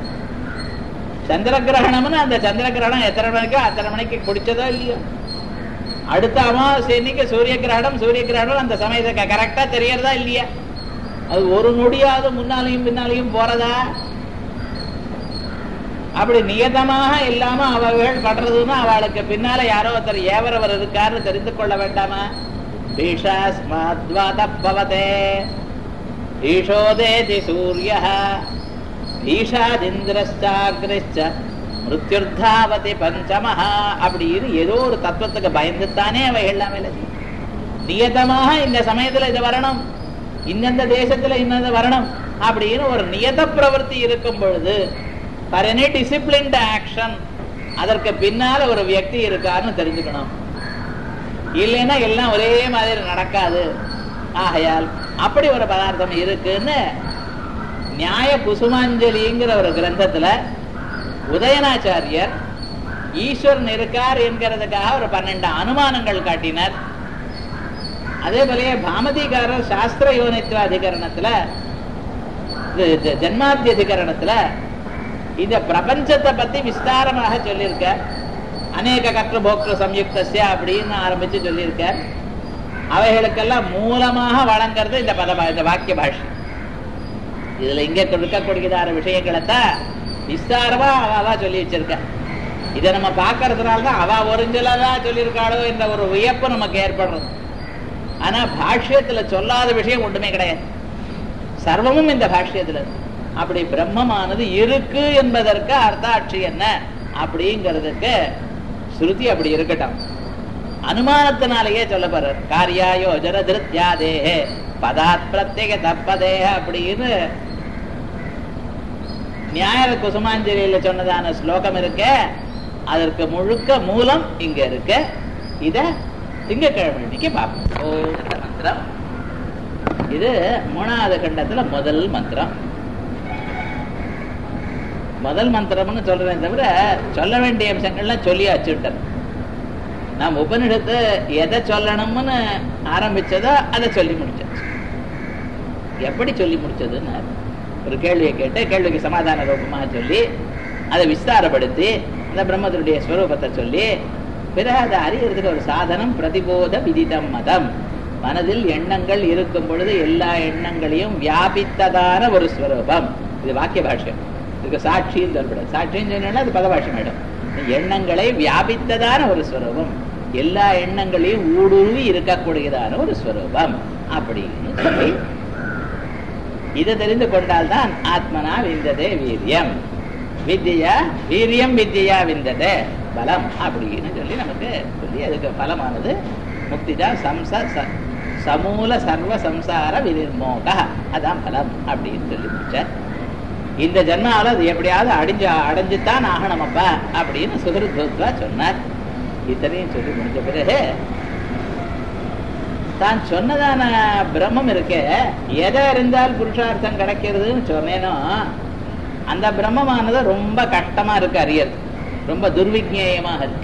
சந்திர கிரகணம்னு அந்த சந்திர கிரகணம் எத்தனை மணிக்கோ அத்தனை மணிக்கு பிடிச்சதோ இல்லையோ அடுத்த அமாவாசை இன்னைக்கு சூரிய கிரகணம் சூரிய கிரகணம் அந்த சமயத்துக்கு கரெக்டா தெரியறதா இல்லையா அது ஒரு நொடியாவது முன்னாலையும் பின்னாலையும் போறதா அப்படி நியதமாக இல்லாம அவர்கள் பண்றதுன்னா அவளுக்கு பின்னால யாரோ ஒருத்தர் ஏவரவர் இருக்காருன்னு தெரிந்து கொள்ள வேண்டாமா பீஷாஸ்மாத்வாதப்பவதே ஈஷோதேதி சூரிய ஈஷாதிந்திரஸ்டாகிரிச்ச மிருத்யுர்தாவதி பஞ்சமஹா அப்படின்னு ஏதோ ஒரு தத்துவத்துக்கு பயந்துத்தானே அவை எல்லாமே நியதமாக இந்த சமயத்துல இது வரணும் இந்தந்த தேசத்துல இன்னது வரணும் அப்படின்னு ஒரு நியத பிரவர்த்தி இருக்கும் பொழுது ஃபார் எனி டிசிப்ளின்ட் ஆக்ஷன் அதற்கு பின்னால ஒரு வியக்தி இருக்காருன்னு தெரிஞ்சுக்கணும் இல்லைன்னா எல்லாம் ஒரே மாதிரி நடக்காது ஆகையால் அப்படி ஒரு பதார்த்தம் இருக்குன்னு நியாய குசுமாஞ்சலிங்கிற ஒரு கிரந்தத்துல உதயனாச்சாரியர் ஈஸ்வரன் இருக்கார் என்கிறதுக்காக ஒரு பன்னெண்டு அனுமானங்கள் காட்டினார் அதே போலயே பாமதிகாரர் சாஸ்திர யோனித்வ அதிகரணத்துல ஜன்மாத்திய அதிகரணத்துல இந்த பிரபஞ்சத்தை பத்தி விஸ்தாரமாக சொல்லியிருக்க அநேக கற்று போக்திரு சம்யுக்தசியா அப்படின்னு ஆரம்பிச்சு சொல்லியிருக்கார் அவைகளுக்கெல்லாம் மூலமாக வழங்குறது இந்த பத இந்த வாக்கிய பாஷை இதுல இங்க இருக்கக்கூடியதான விஷயங்களைத்தான் விஸ்தாரமா அவா சொல்லி வச்சிருக்க இதை நம்ம பார்க்கறதுனால தான் அவ ஒரிஞ்சலதான் சொல்லியிருக்காளோ என்ற ஒரு வியப்பு நமக்கு ஏற்படுறது ஆனா பாஷ்யத்துல சொல்லாத விஷயம் ஒன்றுமே கிடையாது சர்வமும் இந்த பாஷ்யத்துல அப்படி பிரம்மமானது இருக்கு என்பதற்கு அர்த்தாட்சி என்ன அப்படிங்கிறதுக்கு ஸ்ருதி அப்படி இருக்கட்டும் அனுமானத்தினாலேயே சொல்ல போறார் காரியாயோ ஜர திருத்தியாதே பதாத் பிரத்யேக தப்பதே அப்படின்னு நியாய குசுமாஞ்சலியில சொன்னதான ஸ்லோகம் இருக்க அதற்கு முழுக்க மூலம் இங்க இருக்கு இத திங்கக்கிழமை இன்னைக்கு பார்ப்போம் ஓம் மந்திரம் இது மூணாவது கண்டத்துல முதல் மந்திரம் முதல் மந்திரம்னு சொல்றேன் தவிர சொல்ல வேண்டிய அம்சங்கள்லாம் சொல்லி வச்சுட்டேன் நாம் உபனிடத்து எதை சொல்லணும்னு ஆரம்பிச்சதோ அதை சொல்லி முடிச்சாச்சு எப்படி சொல்லி முடிச்சதுன்னு ஒரு கேள்வியை கேட்டு கேள்விக்கு சமாதான ரூபமாக சொல்லி அதை விஸ்தாரப்படுத்தி அந்த பிரம்மத்தினுடைய ஸ்வரூபத்தை சொல்லி பிறகு அதை அறியறதுக்கு ஒரு சாதனம் பிரதிபோத விதிதம் மதம் மனதில் எண்ணங்கள் இருக்கும் பொழுது எல்லா எண்ணங்களையும் வியாபித்ததான ஒரு ஸ்வரூபம் இது வாக்கிய பாஷ்யம் இதுக்கு சாட்சின்னு சொல்லப்படாது சாட்சின்னு சொன்னா அது பதபாஷம் ஆயிடும் எண்ணங்களை வியாபித்ததான ஒரு ஸ்வரூபம் எல்லா எண்ணங்களையும் ஊடுருவி இருக்கக்கூடியதான ஒரு ஸ்வரூபம் அப்படின்னு சொல்லி இதை தெரிந்து கொண்டால்தான் ஆத்மனா விந்ததே வீரியம் வித்யா வீரியம் வித்யா விந்ததே பலம் அப்படின்னு சொல்லி நமக்கு சொல்லி அதுக்கு பலமானது முக்தி தான் சம்ச சமூல சர்வ சம்சார வினிர்மோக அதான் பலம் அப்படின்னு சொல்லி முடிச்சார் இந்த ஜென்மாவில் அது எப்படியாவது அடிஞ்சு அடைஞ்சுத்தான் ஆகணுமப்பா அப்படின்னு சுகிருத்வா சொன்னார் இத்தனையும் சொல்லி முடிஞ்ச பிறகு தான் சொன்னதான பிரம்மம் இருக்கே எதை அறிந்தால் புருஷார்த்தம் கிடைக்கிறதுன்னு சொன்னேனோ அந்த பிரம்மமானது ரொம்ப கஷ்டமா இருக்கு அறியறது ரொம்ப துர்விஜேயமாக இருக்கு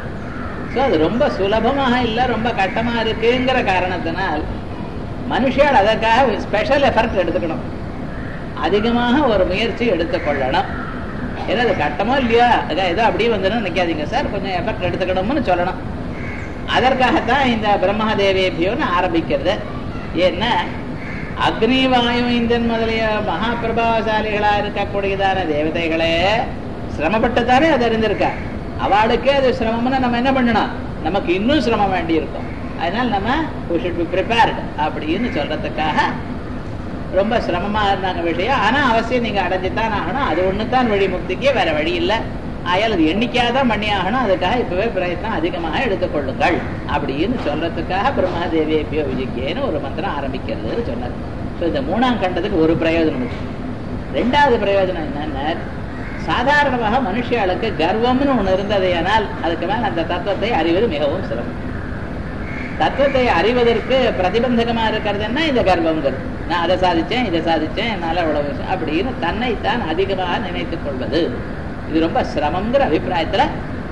ஸோ அது ரொம்ப சுலபமாக இல்லை ரொம்ப கஷ்டமா இருக்குங்கிற காரணத்தினால் மனுஷியால் அதற்காக ஸ்பெஷல் எஃபர்ட் எடுத்துக்கணும் அதிகமாக ஒரு முயற்சி எடுத்துக்கொள்ளணும் ஏன்னா அது கட்டமோ இல்லையா அதான் ஏதோ அப்படியே வந்துடும் நிற்காதீங்க சார் கொஞ்சம் எஃபர்ட் எடுத்துக்கணும்னு சொல்லணும் அதற்காகத்தான் இந்த பிரம்மதேவேபியோன்னு ஆரம்பிக்கிறது ஏன்னா அக்னி வாயு இந்திரன் முதலிய மகா பிரபாவசாலிகளா இருக்கக்கூடியதான தேவதைகளே சிரமப்பட்டு தானே அது அறிந்திருக்கா அவளுக்கே அது சிரமம்னு நம்ம என்ன பண்ணணும் நமக்கு இன்னும் சிரமம் வேண்டி இருக்கும் அதனால நம்ம ஷுட் பி ப்ரிப்பேர்டு அப்படின்னு சொல்றதுக்காக ரொம்ப சிரமமா இருந்தாங்க விஷயம் ஆனா அவசியம் நீங்க அடைஞ்சுத்தான் ஆகணும் அது ஒண்ணுதான் வழி முக்திக்கே வேற வழி இல்லை ஆயால் அது எண்ணிக்கையாதான் பண்ணி ஆகணும் அதுக்காக இப்பவே பிரயத்னம் அதிகமாக எடுத்துக்கொள்ளுங்கள் அப்படின்னு சொல்றதுக்காக பிரம்மாதேவியோ விஜிக்கேன்னு ஒரு மந்திரம் ஆரம்பிக்கிறதுன்னு சொன்னார் ஸோ இந்த மூணாம் கண்டத்துக்கு ஒரு பிரயோஜனம் இருக்கு ரெண்டாவது பிரயோஜனம் என்னன்னா சாதாரணமாக மனுஷியாளுக்கு கர்வம்னு ஒண்ணு இருந்ததையானால் அதுக்கு மேல அந்த தத்துவத்தை அறிவது மிகவும் சிரமம் தத்துவத்தை அறிவதற்கு பிரதிபந்தகமா இருக்கிறது என்ன இந்த கர்வங்கிறது நான் அதை சாதிச்சேன் இதை சாதிச்சேன் என்னால அவ்வளவு விஷயம் அப்படின்னு தன்னைத்தான் அதிகமாக நினைத்துக் கொள்வது இது ரொம்ப சிரமங்கிற அபிப்பிராயத்துல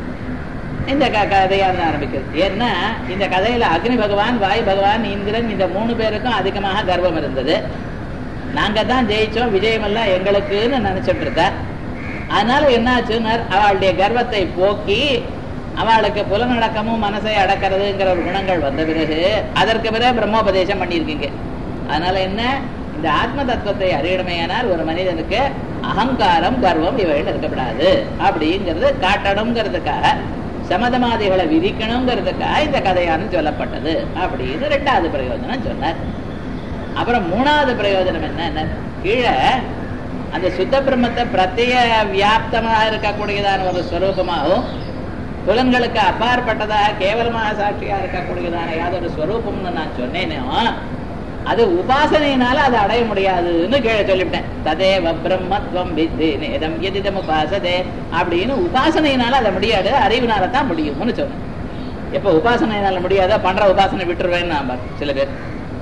இந்த க கதையாக ஆரம்பிக்கிறது ஏன்னா இந்த கதையில அக்னி பகவான் வாயு பகவான் இந்திரன் இந்த மூணு பேருக்கும் அதிகமாக கர்வம் இருந்தது நாங்க தான் ஜெயிச்சோம் விஜயம் எல்லாம் எங்களுக்குன்னு நினைச்சிட்டு இருந்தார் அதனால என்னாச்சுன்னு அவளுடைய கர்வத்தை போக்கி அவளுக்கு புலநடக்கமும் மனசை அடக்கிறதுங்கிற ஒரு குணங்கள் வந்த பிறகு அதற்கு பிறகு பிரம்மோபதேசம் பண்ணியிருக்கீங்க அதனால என்ன இந்த ஆத்ம தத்துவத்தை அறியணுமையானால் ஒரு மனிதனுக்கு அகங்காரம் கர்வம் இவைகள் இருக்கப்படாது அப்படிங்கிறது காட்டணுங்கிறதுக்காக சமதமாதிகளை விதிக்கணுங்கிறதுக்காக இந்த கதையானது சொல்லப்பட்டது அப்படின்னு ரெண்டாவது பிரயோஜனம் சொன்னார் அப்புறம் மூணாவது பிரயோஜனம் என்ன கீழே அந்த சுத்த பிரம்மத்தை பிரத்ய வியாப்தமாக இருக்கக்கூடியதான ஒரு ஸ்வரூபமாகவும் புலன்களுக்கு அப்பாற்பட்டதாக கேவலமாக சாட்சியா இருக்கக்கூடியதான யாதொரு ஸ்வரூபம்னு நான் சொன்னேனோ அது உபாசனையினால அதை அடைய முடியாதுன்னு கீழே சொல்லிவிட்டேன் ததேவ பிரம்மத்வம் வித்தி நேதம் எதிதம் உபாசதே அப்படின்னு உபாசனையினால அதை முடியாது அறிவினால தான் முடியும்னு சொன்னேன் எப்ப உபாசனையினால முடியாத பண்ற உபாசனை விட்டுருவேன்னு நான் சில பேர்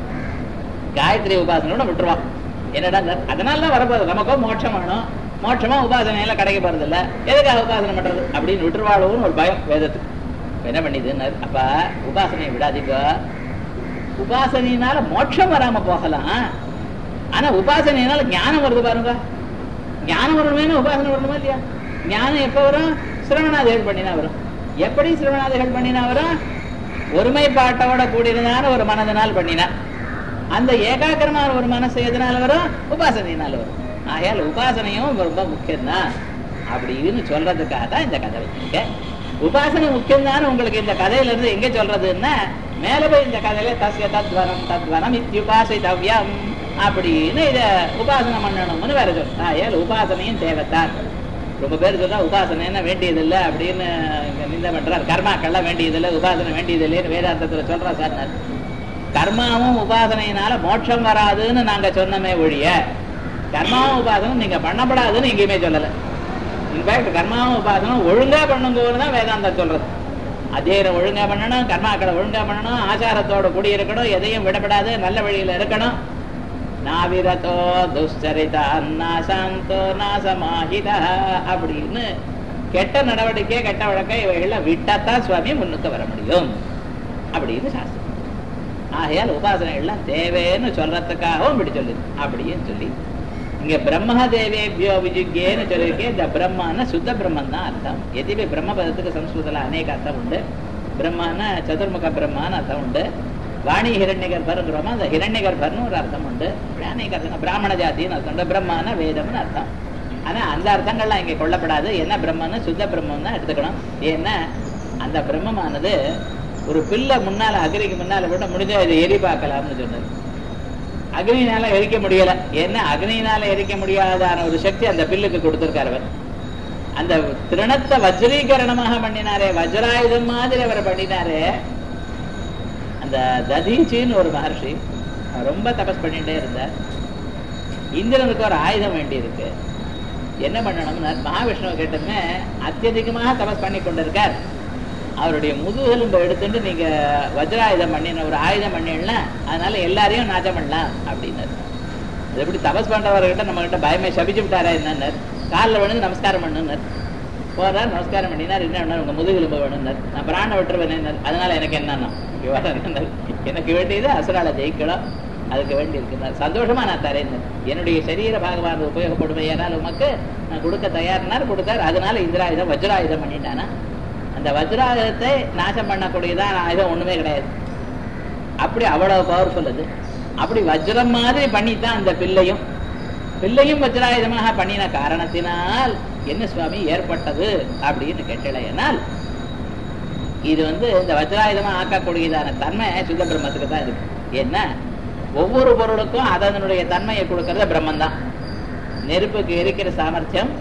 காயத்ரி உபாசனையோட விட்டுருவான் என்னடா அதனால தான் வரப்போகுது நமக்கும் மோட்சம் வேணும் மோட்சமா உபாசனையில கிடைக்க போறது இல்ல எதுக்காக உபாசனை பண்றது அப்படின்னு விட்டுருவாளோன்னு ஒரு பயம் வேதத்துக்கு என்ன பண்ணிதுன்னு அப்ப உபாசனையை விடாதீங்க உபாசனையினால மோட்சம் வராம போகலாம் ஆனா உபாசனையினால ஞானம் வருது பாருங்க ஞானம் வரணுமே உபாசனை வரணுமா இல்லையா ஞானம் எப்ப வரும் சிரவணாதிகள் பண்ணினா வரும் எப்படி சிரவணாதிகள் பண்ணினா வரும் ஒருமைப்பாட்டோட கூடினதான ஒரு மனதனால் பண்ணினா அந்த ஏகாகிரமான ஒரு மனசு எதனால வரும் உபாசனையினால வரும் ஆகையால் உபாசனையும் ரொம்ப முக்கியம்தான் அப்படின்னு சொல்றதுக்காக தான் இந்த கதை வச்சிருக்கேன் உபாசனை முக்கியம்தான் உங்களுக்கு இந்த கதையில இருந்து எங்க சொல்றதுன்னா மேல போய் இந்த கதையில தஸ்ய தத்வனம் தத்வனம் இத்தியுபாசித்தவ்யம் அப்படின்னு இத உபாசனை பண்ணணும்னு வேற சொல்றேன் ஆகையால் உபாசனையும் தேவைத்தான் ரொம்ப பேர் சொல்றா உபாசனை வேண்டியதில்லை அப்படின்னு நிந்த பண்றார் கர்மாக்கள்லாம் வேண்டியதில்லை உபாசனை வேண்டியதில்லைன்னு வேதாந்தத்துல சொல்றா சார் கர்மாவும் உபாசனையினால மோட்சம் வராதுன்னு நாங்க சொன்னமே ஒழிய கர்மாவும் உபாசனம் நீங்க பண்ணப்படாதுன்னு எங்கேயுமே சொல்லல இன்ஃபேக்ட் கர்மாவும் உபாசனம் ஒழுங்கா பண்ணுங்கன்னு தான் வேதாந்தம் சொல்றது அத்தியனம் ஒழுங்கா பண்ணணும் கர்மாக்களை ஒழுங்கா பண்ணணும் ஆச்சாரத்தோட கூடி இருக்கணும் எதையும் விடப்படாது நல்ல வழியில இருக்கணும் நாவிரதோ துஷ்சரிதா நாசாந்தோ நாசமாகிதா அப்படின்னு கெட்ட நடவடிக்கை கெட்ட வழக்கம் இவைகள்லாம் விட்டாத்தான் சுவாமி முன்னுக்கு வர முடியும் அப்படின்னு சாஸ்திரம் ஆகையால் உபாசனைகள்லாம் தேவைன்னு சொல்றதுக்காகவும் இப்படி சொல்லுது அப்படின்னு சொல்லி இங்க பிரம்ம தேவேபியோ விஜுகேன்னு சொல்லியிருக்கேன் இந்த பிரம்மான சுத்த பிரம்மன் தான் அர்த்தம் எதிவே பிரம்ம பதத்துக்கு சம்ஸ்கிருதத்துல அநேக அர்த்தம் உண்டு பிரம்மான சதுர்முக பிரம்மான்னு அர்த்தம் உண்டு வாணி ஹிரண்யகர்பருங்கிறோமா அந்த ஹிரண்யகர்பர்னு ஒரு அர்த்தம் உண்டு அநேக அர்த்தம் பிராமண ஜாத்தின்னு அர்த்தம் உண்டு பிரம்மான வேதம்னு அர்த்தம் ஆனா அந்த அர்த்தங்கள்லாம் இங்க கொல்லப்படாது என்ன பிரம்மன்னு சுத்த பிரம்மம் தான் எடுத்துக்கணும் ஏன்னா அந்த பிரம்மமானது ஒரு பிள்ளை முன்னால அக்னிக்கு முன்னால விட முடிஞ்சா இதை எரி பார்க்கலாம்னு சொன்னது அக்னினால எரிக்க முடியல ஏன்னா அக்னினால எரிக்க முடியாதான ஒரு சக்தி அந்த பில்லுக்கு கொடுத்திருக்காரு அவர் அந்த திருணத்தை வஜ்ரீகரணமாக பண்ணினாரே வஜ்ராயுதம் மாதிரி அவர் பண்ணினாரே அந்த ததீச்சின்னு ஒரு மகர்ஷி ரொம்ப தபஸ் பண்ணிட்டே இருந்தார் இந்திரனுக்கு ஒரு ஆயுதம் வேண்டி இருக்கு என்ன பண்ணணும்னா மகாவிஷ்ணுவை கேட்டதுமே அத்தியதிகமாக தபஸ் பண்ணி கொண்டிருக்கார் அவருடைய முதுகெலும்பை எடுத்துட்டு நீங்க வஜ்ராயுதம் பண்ணின ஒரு ஆயுதம் பண்ணிடல அதனால எல்லாரையும் நாச்சம் பண்ணலாம் அப்படின்னாரு அது எப்படி தபஸ் பண்றவர்கிட்ட நம்ம கிட்ட பயமே சபிச்சு விட்டாரா என்னன்னார் காலில் விழுந்து நமஸ்காரம் பண்ணுன்னார் போறார் நமஸ்காரம் பண்ணினார் என்ன பண்ணார் உங்க முதுகெலும்பு வேணும்னார் நான் பிராண விட்டுருவேன் அதனால எனக்கு என்னன்னா எனக்கு வேண்டியது அசுரால ஜெயிக்கணும் அதுக்கு வேண்டி இருக்கிறார் சந்தோஷமா நான் தரேன் என்னுடைய சரீர பாகவான உபயோகப்படுமையானால் உமக்கு நான் கொடுக்க தயார்னார் கொடுத்தார் அதனால இந்திராயுதம் வஜ்ராயுதம் பண்ணிட்டானா அந்த வஜ்ராயுதத்தை நாசம் பண்ணக்கூடியதான் ஆயுதம் ஒண்ணுமே கிடையாது அப்படி அவ்வளவு பவர்ஃபுல் அது அப்படி வஜ்ரம் மாதிரி பண்ணித்தான் அந்த பிள்ளையும் பிள்ளையும் வஜ்ராயுதமாக பண்ணின காரணத்தினால் என்ன சுவாமி ஏற்பட்டது அப்படின்னு கேட்டலையனால் இது வந்து இந்த வஜ்ராயுதமா ஆக்கக்கூடியதான தன்மை சுத்த பிரம்மத்துக்கு தான் இருக்கு என்ன ஒவ்வொரு பொருளுக்கும் அதனுடைய தன்மையை கொடுக்கறது பிரம்மன் தான் நெருப்புக்கு இருக்கிற சாமர்த்தியம்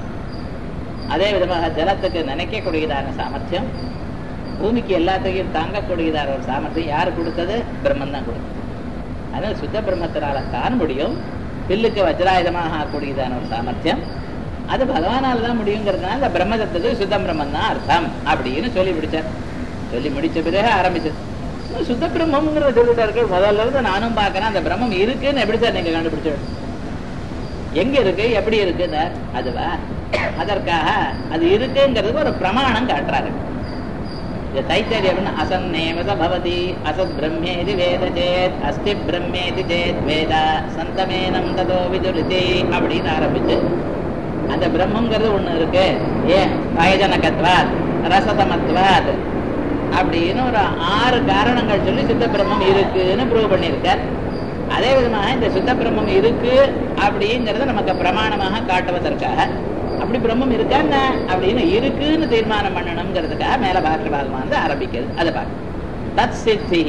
அதே விதமாக ஜலத்துக்கு நினைக்கக்கூடியதான சாமர்த்தியம் பூமிக்கு எல்லாத்தையும் தாங்கக்கூடியதான ஒரு சாமர்த்தியம் யாரு கொடுத்தது பிரம்மன் தான் கொடுத்தது அதனால சுத்த பிரம்மத்தினால தான் முடியும் பில்லுக்கு வஜ்ராயுதமாக ஆகக்கூடியதான ஒரு சாமர்த்தியம் அது பகவானால் தான் முடியுங்கிறதுனால இந்த பிரம்மதத்துக்கு சுத்த பிரம்மன் தான் அர்த்தம் அப்படின்னு சொல்லி முடிச்சார் சொல்லி முடிச்ச பிறகு ஆரம்பிச்சது சுத்த பிரம்மங்கிறத சொல்லிட்டார்கள் முதல்ல இருந்து நானும் பார்க்கறேன் அந்த பிரம்மம் இருக்குன்னு எப்படி சார் நீங்க கண்டுபிடிச்சு எங்க இருக்கு எப்படி இருக்குன்னு அதுவா அதற்காக அது இருக்குங்கிறதுக்கு ஒரு பிரமாணம் காட்டுறாரு இது தைத்தரியம் அசன்னேவத பவதி அசத் பிரம்மேதி வேத சேத் அஸ்தி பிரம்மேதி சேத் வேத சந்தமேனம் ததோ விதுருதி அப்படின்னு ஆரம்பிச்சு அந்த பிரம்மங்கிறது ஒண்ணு இருக்கு ஏன் வயஜனகத்வாத் ரசதமத்வாத் அப்படின்னு ஒரு ஆறு காரணங்கள் சொல்லி சித்த பிரம்மம் இருக்குன்னு ப்ரூவ் பண்ணியிருக்கார் அதே விதமாக இந்த சுத்த பிரம்மம் இருக்கு அப்படிங்கிறத நமக்கு பிரமாணமாக காட்டுவதற்காக அப்படி பிரம்மம் இருக்கா என்ன அப்படின்னு இருக்குன்னு தீர்மானம் பண்ணணுங்கிறதுக்காக மேல பாக்கிய பாகமா வந்து ஆரம்பிக்கிறது அதை பார்க்க தத் சித்தி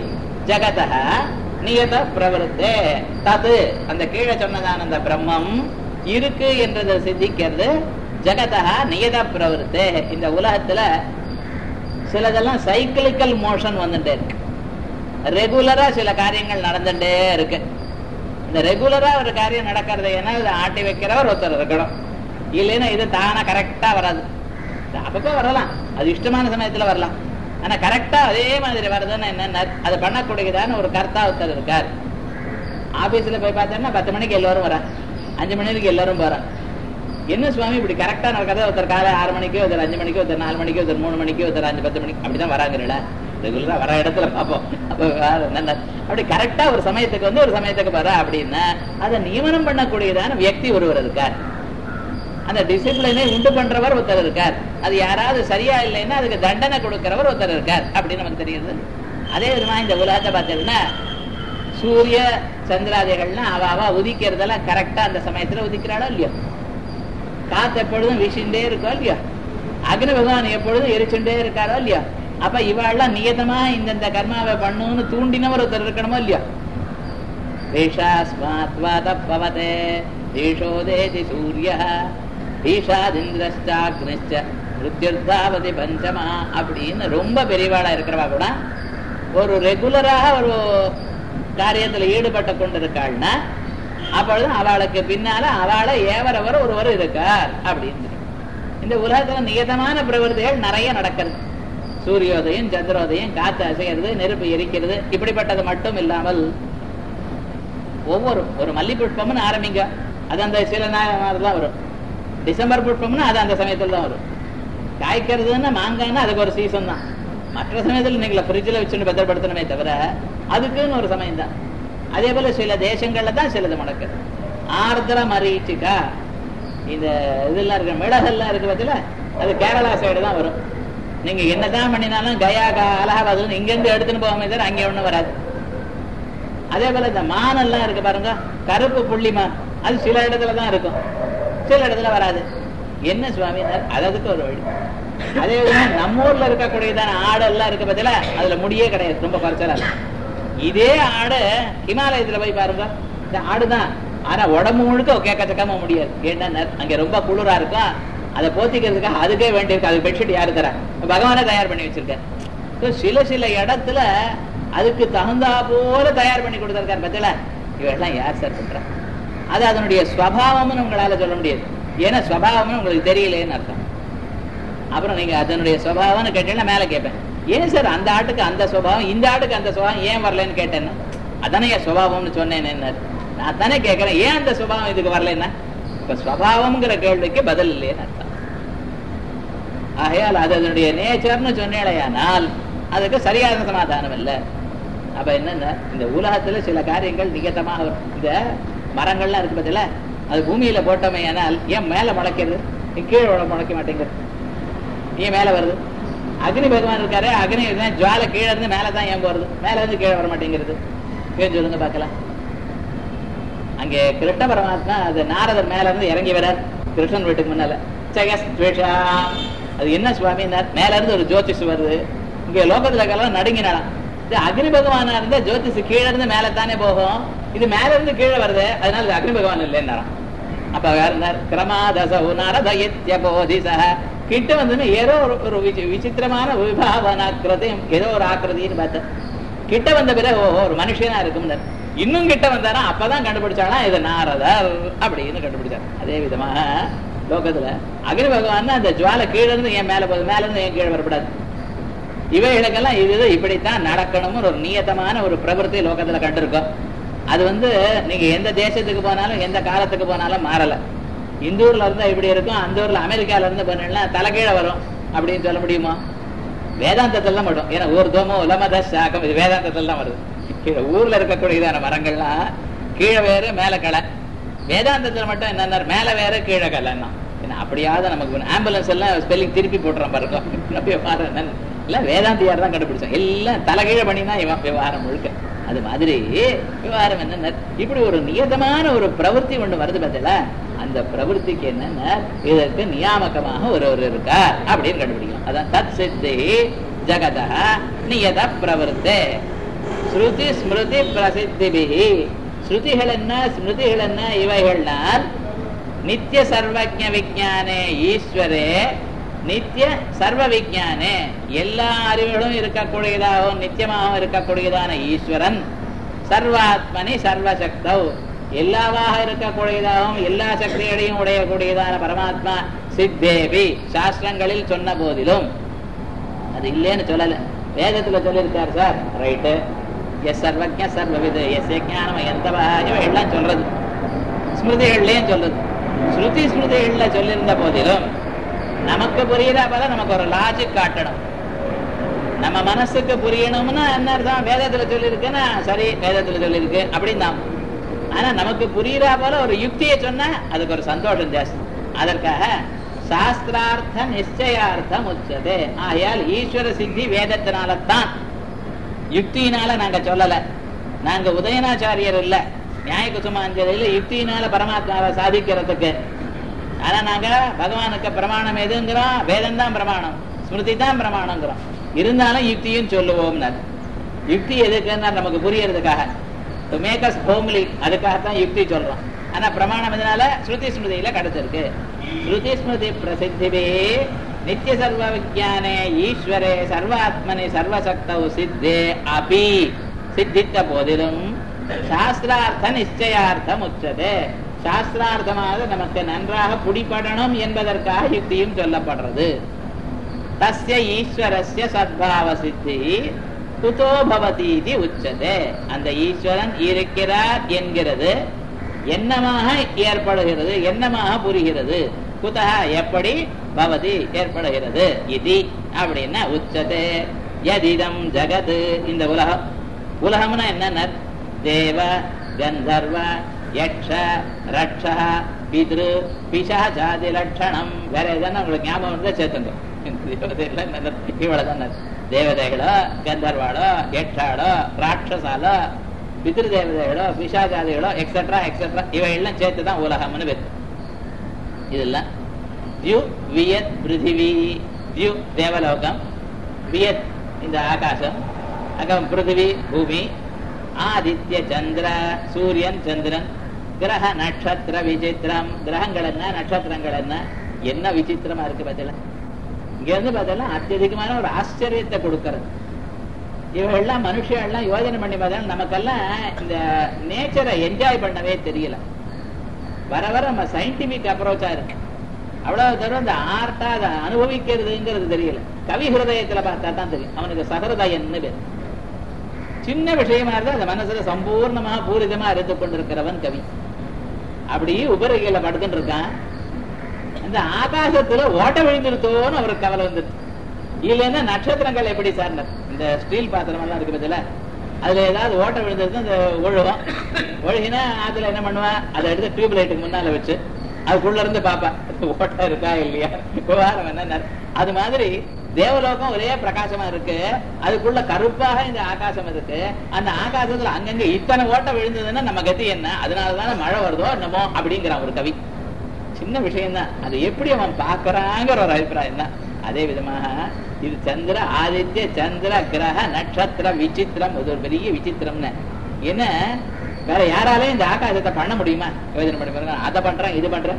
ஜகத நியத பிரவருத்தே தது அந்த கீழே சொன்னதான அந்த பிரம்மம் இருக்கு என்றதை சித்திக்கிறது ஜகதா நியத பிரவருத்தே இந்த உலகத்துல சிலதெல்லாம் சைக்கிளிக்கல் மோஷன் வந்துட்டே இருக்கு ரெகுலரா சில காரியங்கள் நடந்துட்டே இருக்கு இந்த ரெகுலரா ஒரு காரியம் நடக்கிறது ஏன்னா இதை ஆட்டி வைக்கிறவர் ஒருத்தர் இருக்கணும் இல்லைன்னா இது தானா கரெக்டா வராது அப்பப்போ வரலாம் அது இஷ்டமான சமயத்துல வரலாம் ஆனா கரெக்டா அதே மாதிரி வருதுன்னு என்ன அது பண்ணக்கூடியதான ஒரு கர்த்தா ஒருத்தர் இருக்கார் ஆபீஸ்ல போய் பார்த்தோம்னா பத்து மணிக்கு எல்லாரும் வரா அஞ்சு மணிக்கு எல்லாரும் போறான் என்ன சுவாமி இப்படி கரெக்டா நடக்கிறத ஒருத்தர் காலை ஆறு மணிக்கு ஒருத்தர் அஞ்சு மணிக்கு ஒருத்தர் நாலு மணிக்கு ஒருத்தர் மூணு மணிக்கு ஒருத்தர் அஞ்சு பத்து மணிக்கு அப்படிதான் வராங்கல்ல ரெகுலரா வர இடத்துல பார்ப்போம் அப்ப வேற என்ன அப்படி கரெக்டா ஒரு சமயத்துக்கு வந்து ஒரு சமயத்துக்கு வர அப்படின்னா அதை நியமனம் பண்ணக்கூடியதான வியக்தி ஒருவர் இருக்கார் அந்த டிசிப்ளினை உண்டு பண்றவர் ஒருத்தர் இருக்கார் அது யாராவது சரியா இல்லைன்னா அதுக்கு தண்டனை கொடுக்கிறவர் ஒருத்தர் இருக்கார் அப்படின்னு நமக்கு தெரியுது அதே விதமா இந்த உலகத்தை பார்த்தீங்கன்னா சூரிய சந்திராதிகள்னா அவ அவ உதிக்கிறதெல்லாம் கரெக்டா அந்த சமயத்துல உதிக்கிறாளோ இல்லையோ காத்து எப்பொழுதும் வீசிண்டே இருக்கோ இல்லையா அக்னி பகவான் எப்பொழுதும் எரிச்சுட்டே இருக்காரோ இல்லையா அப்ப இவாள்லாம் நியதமா இந்தந்த கர்மாவை பண்ணுன்னு தூண்டினவர் ஒருத்தர் இருக்கணுமோ இல்லையா பவதே ஈஷோதேதி சூரிய ஈஷாதிந்திரஷ்டாக்னிச்ச மிருத்யுர்தாவதி பஞ்சமா அப்படின்னு ரொம்ப பெரியவாளா இருக்கிறவா கூட ஒரு ரெகுலராக ஒரு காரியத்துல ஈடுபட்டு கொண்டிருக்காள்னா அப்பொழுது அவளுக்கு பின்னால அவளை ஏவரவர் ஒருவர் இருக்கார் அப்படின்னு இந்த உலகத்துல நியதமான பிரவருத்திகள் நிறைய நடக்கிறது சூரியோதயம் சந்திரோதயம் காத்து அசைகிறது நெருப்பு எரிக்கிறது இப்படிப்பட்டது மட்டும் இல்லாமல் ஒவ்வொரு ஒரு மல்லி புஷ்பம்னு ஆரம்பிங்க அது அந்த சில நாள் தான் வரும் டிசம்பர் புஷ்பம்னா அது அந்த சமயத்துல தான் வரும் காய்க்கிறதுன்னா மாங்காய்னா அதுக்கு ஒரு சீசன் தான் மற்ற சமயத்துல நீங்கள ஃப்ரிட்ஜில் வச்சுட்டு பத்திரப்படுத்தணுமே தவிர அதுக்குன்னு ஒரு சமயம் தான் அதே போல சில தேசங்கள்ல தான் சிலது நடக்குது ஆர்திர மரீச்சிக்கா இந்த இதெல்லாம் இருக்கு மிளகெல்லாம் இருக்கு பார்த்தீங்களா அது கேரளா சைடு தான் வரும் நீங்க என்னதான் பண்ணினாலும் கயா அலகாபாத்ல இங்க இருந்து எடுத்துன்னு போகாம தவிர அங்கே ஒண்ணும் வராது அதே போல இந்த மான் எல்லாம் இருக்கு பாருங்க கருப்பு புள்ளி மான் அது சில இடத்துல தான் இருக்கும் சில இடத்துல வராது என்ன சுவாமி அதுக்கு ஒரு வழி அதே விதமா நம்ம ஊர்ல இருக்கக்கூடியதான ஆடு எல்லாம் இருக்கு பார்த்தீங்களா அதுல முடியே கிடையாது ரொம்ப குறைச்சலா இதே ஆடு ஹிமாலயத்துல போய் பாருங்க இந்த ஆடுதான் ஆனா உடம்பு முழுக்க கேட்கச்சக்காம முடியாது ஏன்னா அங்க ரொம்ப குளிரா இருக்கும் அதை போத்திக்கிறதுக்காக அதுக்கே வேண்டியிருக்கு அது பெட்ஷீட் யாரு தரா பகவானே தயார் பண்ணி வச்சிருக்காரு சில சில இடத்துல அதுக்கு தகுந்தா போல தயார் பண்ணி கொடுத்திருக்காரு பத்தில இவெல்லாம் யார் சார் பண்றா அது அதனுடைய ஸ்வபாவம்னு உங்களால சொல்ல முடியாது ஏன்னா ஸ்வபாவம்னு உங்களுக்கு தெரியலேன்னு அர்த்தம் அப்புறம் நீங்க அதனுடைய சுபாவம்னு கேட்டீங்கன்னா மேல கேட்பேன் ஏன் சார் அந்த ஆட்டுக்கு அந்த சுபாவம் இந்த ஆட்டுக்கு அந்த சுபாவம் ஏன் வரலன்னு கேட்டேன்னா அதானே என் சுபாவம்னு சொன்னேன் என்ன நான் தானே கேட்கறேன் ஏன் அந்த சுபாவம் இதுக்கு வரலன்னா இப்ப சுவாவம்ங்கிற கேள்விக்கு பதில் இல்லைன்னு அர்த்தம் ஆகையால் அது அதனுடைய நேச்சர்னு சொன்னேடையானால் அதுக்கு சரியான சமாதானம் இல்லை அப்ப என்னன்னா இந்த உலகத்துல சில காரியங்கள் நிகழ்த்தமாக வரும். இந்த மரங்கள்லாம் இருக்கு பதில அது பூமியில போட்டோமே ஆனால் ஏன் மேல முளைக்கிறது ஏன் கீழே விழ முளைக்க மாட்டேங்குது ஏன் மேல வருது அக்னி பகவான் இருக்காரு அக்னி இருந்தா ஜுவால கீழே இருந்து மேல தான் ஏன் போறது மேல இருந்து கீழே வர மாட்டேங்கிறது ஏன் சொல்லுங்க பார்க்கலாம் அங்கே கிருஷ்ண பரமாத்மா அது நாரதர் மேல இருந்து இறங்கி வரார் கிருஷ்ணன் வீட்டுக்கு முன்னால ஜெகஸ்வேஷா அது என்ன சுவாமினார் மேல இருந்து ஒரு ஜோதிஷ் வருது இங்க லோகத்துல இருக்கலாம் நடுங்கினாலாம் இது அக்னி பகவானா இருந்தா ஜோதிஷ் கீழே இருந்து மேல தானே போகும் இது மேல இருந்து கீழே வருது அதனால இது அக்னி பகவான் இல்லைன்னாராம் அப்ப வேற இருந்தார் கிரமாதசௌ நரதயித்ய போதிச கிட்ட வந்து ஏதோ ஒரு ஒரு விசி- விசித்திரமான விபாவனாக்கிருதியும் ஏதோ ஒரு ஆக்கிருதின்னு பார்த்தேன் கிட்ட வந்த பிறகு ஓஹோ ஒரு மனுஷனா இருக்கும்னார் இன்னும் கிட்ட வந்தாரா அப்பதான் கண்டுபிடிச்சாலாம் இது நாரதர் அப்படின்னு கண்டுபிடிச்சார் அதே விதமாக லோகத்துல அக்னி பகவான் அந்த ஜுவாலை கீழ இருந்து ஏன் மேல போகுது மேல இருந்து ஏன் கீழே வரக்கூடாது இவைகளுக்கெல்லாம் இது இது இப்படித்தான் நடக்கணும்னு ஒரு நியத்தமான ஒரு பிரவൃத்தி லோகத்துல கண்டிருக்கோம் அது வந்து நீங்க எந்த தேசத்துக்கு போனாலும் எந்த காலத்துக்கு போனாலும் மாறல இந்த ஊர்ல இருந்தா இப்படி இருக்கும் அந்த ஊர்ல அமெரிக்கால இருந்து பண்ணா தலைகீழ வரும் அப்படின்னு சொல்ல முடியுமா வேதாந்தத்துல தான் வரும் ஏன்னா ஊர் தோமோ உலமத சாக்கம் இது வேதாந்தத்துல தான் வருது கீழே ஊர்ல இருக்கக்கூடியதான மரங்கள்லாம் கீழே வேறு மேல களை வேதாந்தத்துல மட்டும் என்னன்னா மேல வேற கீழே கலைன்னா ஏன்னா அப்படியாவது நமக்கு ஆம்புலன்ஸ் எல்லாம் ஸ்பெல்லிங் திருப்பி போட்டுறான் பாருங்க விவகாரம் என்னன்னு இல்ல வேதாந்தியார் தான் கண்டுபிடிச்சான் எல்லாம் தலைகீழ பண்ணி தான் இவன் விவகாரம் முழுக்க அது மாதிரி விவகாரம் என்னன்னா இப்படி ஒரு நியதமான ஒரு பிரவൃத்தி ஒண்ணு வருது பார்த்தல அந்த பிரவൃத்திக்கு என்னன்னா இதற்கு நியாமகமாக ஒரு ஒரு இருக்கா அப்படின்னு கண்டுபிடிக்கும் அதான் தத் சித்தி ஜகத நியத பிரவருத்தே ஸ்ருதி ஸ்மிருதி பிரசித்திபிகி ஸ்ருதிகள் என்ன ஸ்மிருதிகள் என்ன இவைகள்னால் நித்திய சர்வஜ விஜானே ஈஸ்வரே நித்திய சர்வ விஜானே எல்லா அறிவுகளும் இருக்கக்கூடியதாகவும் நித்தியமாகவும் இருக்கக்கூடியதான ஈஸ்வரன் சர்வாத்மனி சர்வசக்தௌ எல்லாவாக இருக்கக்கூடியதாகவும் எல்லா சக்திகளையும் உடையக்கூடியதான பரமாத்மா சித்தேவி சாஸ்திரங்களில் சொன்ன போதிலும் அது இல்லைன்னு சொல்லல வேதத்துல சொல்லியிருக்கார் சார் ரைட்டு எஸ் சர்வஜ சர்வவிது எஸ் ஞானம் எந்தவா எல்லாம் சொல்றது ஸ்மிருதிகள்லயும் சொல்றது ஸ்ருதி ஸ்மிருதிகள்ல சொல்லியிருந்த போதிலும் நமக்கு புரியுதா போல நமக்கு ஒரு லாஜிக் காட்டணும் நம்ம மனசுக்கு புரியணும்னா என்ன அர்த்தம் வேதத்துல சொல்லியிருக்குன்னா சரி வேதத்துல சொல்லியிருக்கு அப்படின்னு தான் ஆனா நமக்கு புரியுறா போல ஒரு யுக்தியை சொன்னா அதுக்கு ஒரு சந்தோஷம் ஜாஸ்தி அதற்காக சாஸ்திரார்த்த நிச்சயார்த்தம் உச்சதே ஆகையால் ஈஸ்வர சித்தி வேதத்தினால தான் யுக்தியினால நாங்க சொல்லல நாங்க உதயநாச்சாரியர் இல்ல நியாய குசுமாஞ்சலியில யுக்தியினால பரமாத்மாவை சாதிக்கிறதுக்கு ஆனா நாங்க பகவானுக்கு பிரமாணம் எதுங்கிறோம் வேதம் தான் பிரமாணம் ஸ்மிருதி தான் பிரமாணங்கிறோம் இருந்தாலும் யுக்தியும் சொல்லுவோம் யுக்தி எதுக்குன்னா நமக்கு புரியறதுக்காக டு மேக் அஸ் ஹோம்லி அதுக்காகத்தான் யுக்தி சொல்றோம் ஆனா பிரமாணம் இதனால ஸ்ருதி ஸ்மிருதியில கிடைச்சிருக்கு ஸ்ருதி ஸ்மிருதி பிரசித்திவே நித்திய சர்வ விஜானே ஈஸ்வரே சர்வாத்மனி சர்வசக்தௌ சித்தே அபி சித்தித்த போதிலும் சாஸ்திரார்த்த நிச்சயார்த்தம் உச்சதே சாஸ்திரார்த்தமாக நமக்கு நன்றாக பிடிபடணும் என்பதற்காக யுக்தியும் சொல்லப்படுறது தஸ்ய ஈஸ்வரஸ்ய சத்பாவ சித்தி குதோ பவதி இது உச்சதே அந்த ஈஸ்வரன் இருக்கிறார் என்கிறது என்னமாக ஏற்படுகிறது என்னமாக புரிகிறது குதா எப்படி பவதி ஏற்படுகிறது இது அப்படின்னா உச்சதே யதிதம் ஜகது இந்த உலகம் உலகம்னா என்னென்ன தேவ கந்தர்வ யக்ஷ ரக்ஷ பித்ரு பிசாஜாதி லட்சணம் வேற எதனா உங்களுக்கு ஞாபகம் இருந்தா சேர்த்துங்க இவ்வளவுதான் தேவதைகளோ கந்தர்வாளோ யக்ஷாளோ ராட்சசாலோ பித்ரு தேவதைகளோ பிசாஜாதிகளோ எக்ஸெட்ரா எக்ஸெட்ரா இவையெல்லாம் சேர்த்து தான் உலகம்னு பேர் இதெல்லாம் தியு வியத் பிருத்திவி தியு தேவலோகம் வியத் இந்த ஆகாசம் அகம் பிருத்திவி பூமி ஆதித்ய சந்திர சூரியன் சந்திரன் கிரக நட்சத்திர விசித்திரம் கிரகங்கள் என்ன நட்சத்திரங்கள் என்ன என்ன விசித்திரமா இருக்கு பார்த்தல இங்க இருந்து பார்த்தா அத்தியதிகமான ஒரு ஆச்சரியத்தை கொடுக்கிறது இவெல்லாம் மனுஷெல்லாம் யோஜனை பண்ணி பார்த்தா நமக்கெல்லாம் இந்த நேச்சரை என்ஜாய் பண்ணவே தெரியல வர வர நம்ம சயின்டிபிக் அப்ரோச்சா இருக்கு அவ்வளவு தூரம் இந்த ஆர்ட்டா அதை அனுபவிக்கிறதுங்கிறது தெரியல கவி ஹிருதயத்துல பார்த்தா தான் தெரியும் அவனுக்கு சகரதயன்னு பேர் சின்ன விஷயமா இருந்தா அந்த மனசுல சம்பூர்ணமா பூரிதமா இருந்து கொண்டிருக்கிறவன் கவி அப்படி உபரிகையில படுத்துட்டு இருக்கான் அந்த ஆகாசத்துல ஓட்ட விழுந்துருத்தோன்னு அவருக்கு கவலை வந்துருச்சு இல்லைன்னா நட்சத்திரங்கள் எப்படி சார் இந்த ஸ்டீல் பாத்திரம் எல்லாம் இருக்கு பத்தில அதுல ஏதாவது ஓட்ட விழுந்தது அந்த ஒழுகும் ஒழுகினா அதுல என்ன பண்ணுவா அதை எடுத்து டியூப் லைட்டுக்கு முன்னால வச்சு அதுக்குள்ள இருந்து பாப்பா ஓட்ட இருக்கா இல்லையா விவகாரம் என்ன அது மாதிரி தேவலோகம் ஒரே பிரகாசமா இருக்கு அதுக்குள்ள கருப்பாக இந்த ஆகாசம் இருக்கு அந்த ஆகாசத்துல அங்கங்க இத்தனை ஓட்ட விழுந்ததுன்னா நம்ம கதி என்ன அதனாலதானே மழை வருதோ என்னமோ அப்படிங்கிறான் ஒரு கவி சின்ன விஷயம் தான் அது எப்படி அவன் பாக்குறாங்கிற ஒரு அபிப்பிராயம் தான் அதே விதமாக இது சந்திர ஆதித்ய சந்திர கிரக நட்சத்திர விசித்திரம் இது ஒரு பெரிய விசித்திரம்னு என்ன வேற யாராலையும் இந்த ஆகாசத்தை பண்ண முடியுமா யோஜனை பண்ணி பாருங்க அதை பண்றேன் இது பண்றேன்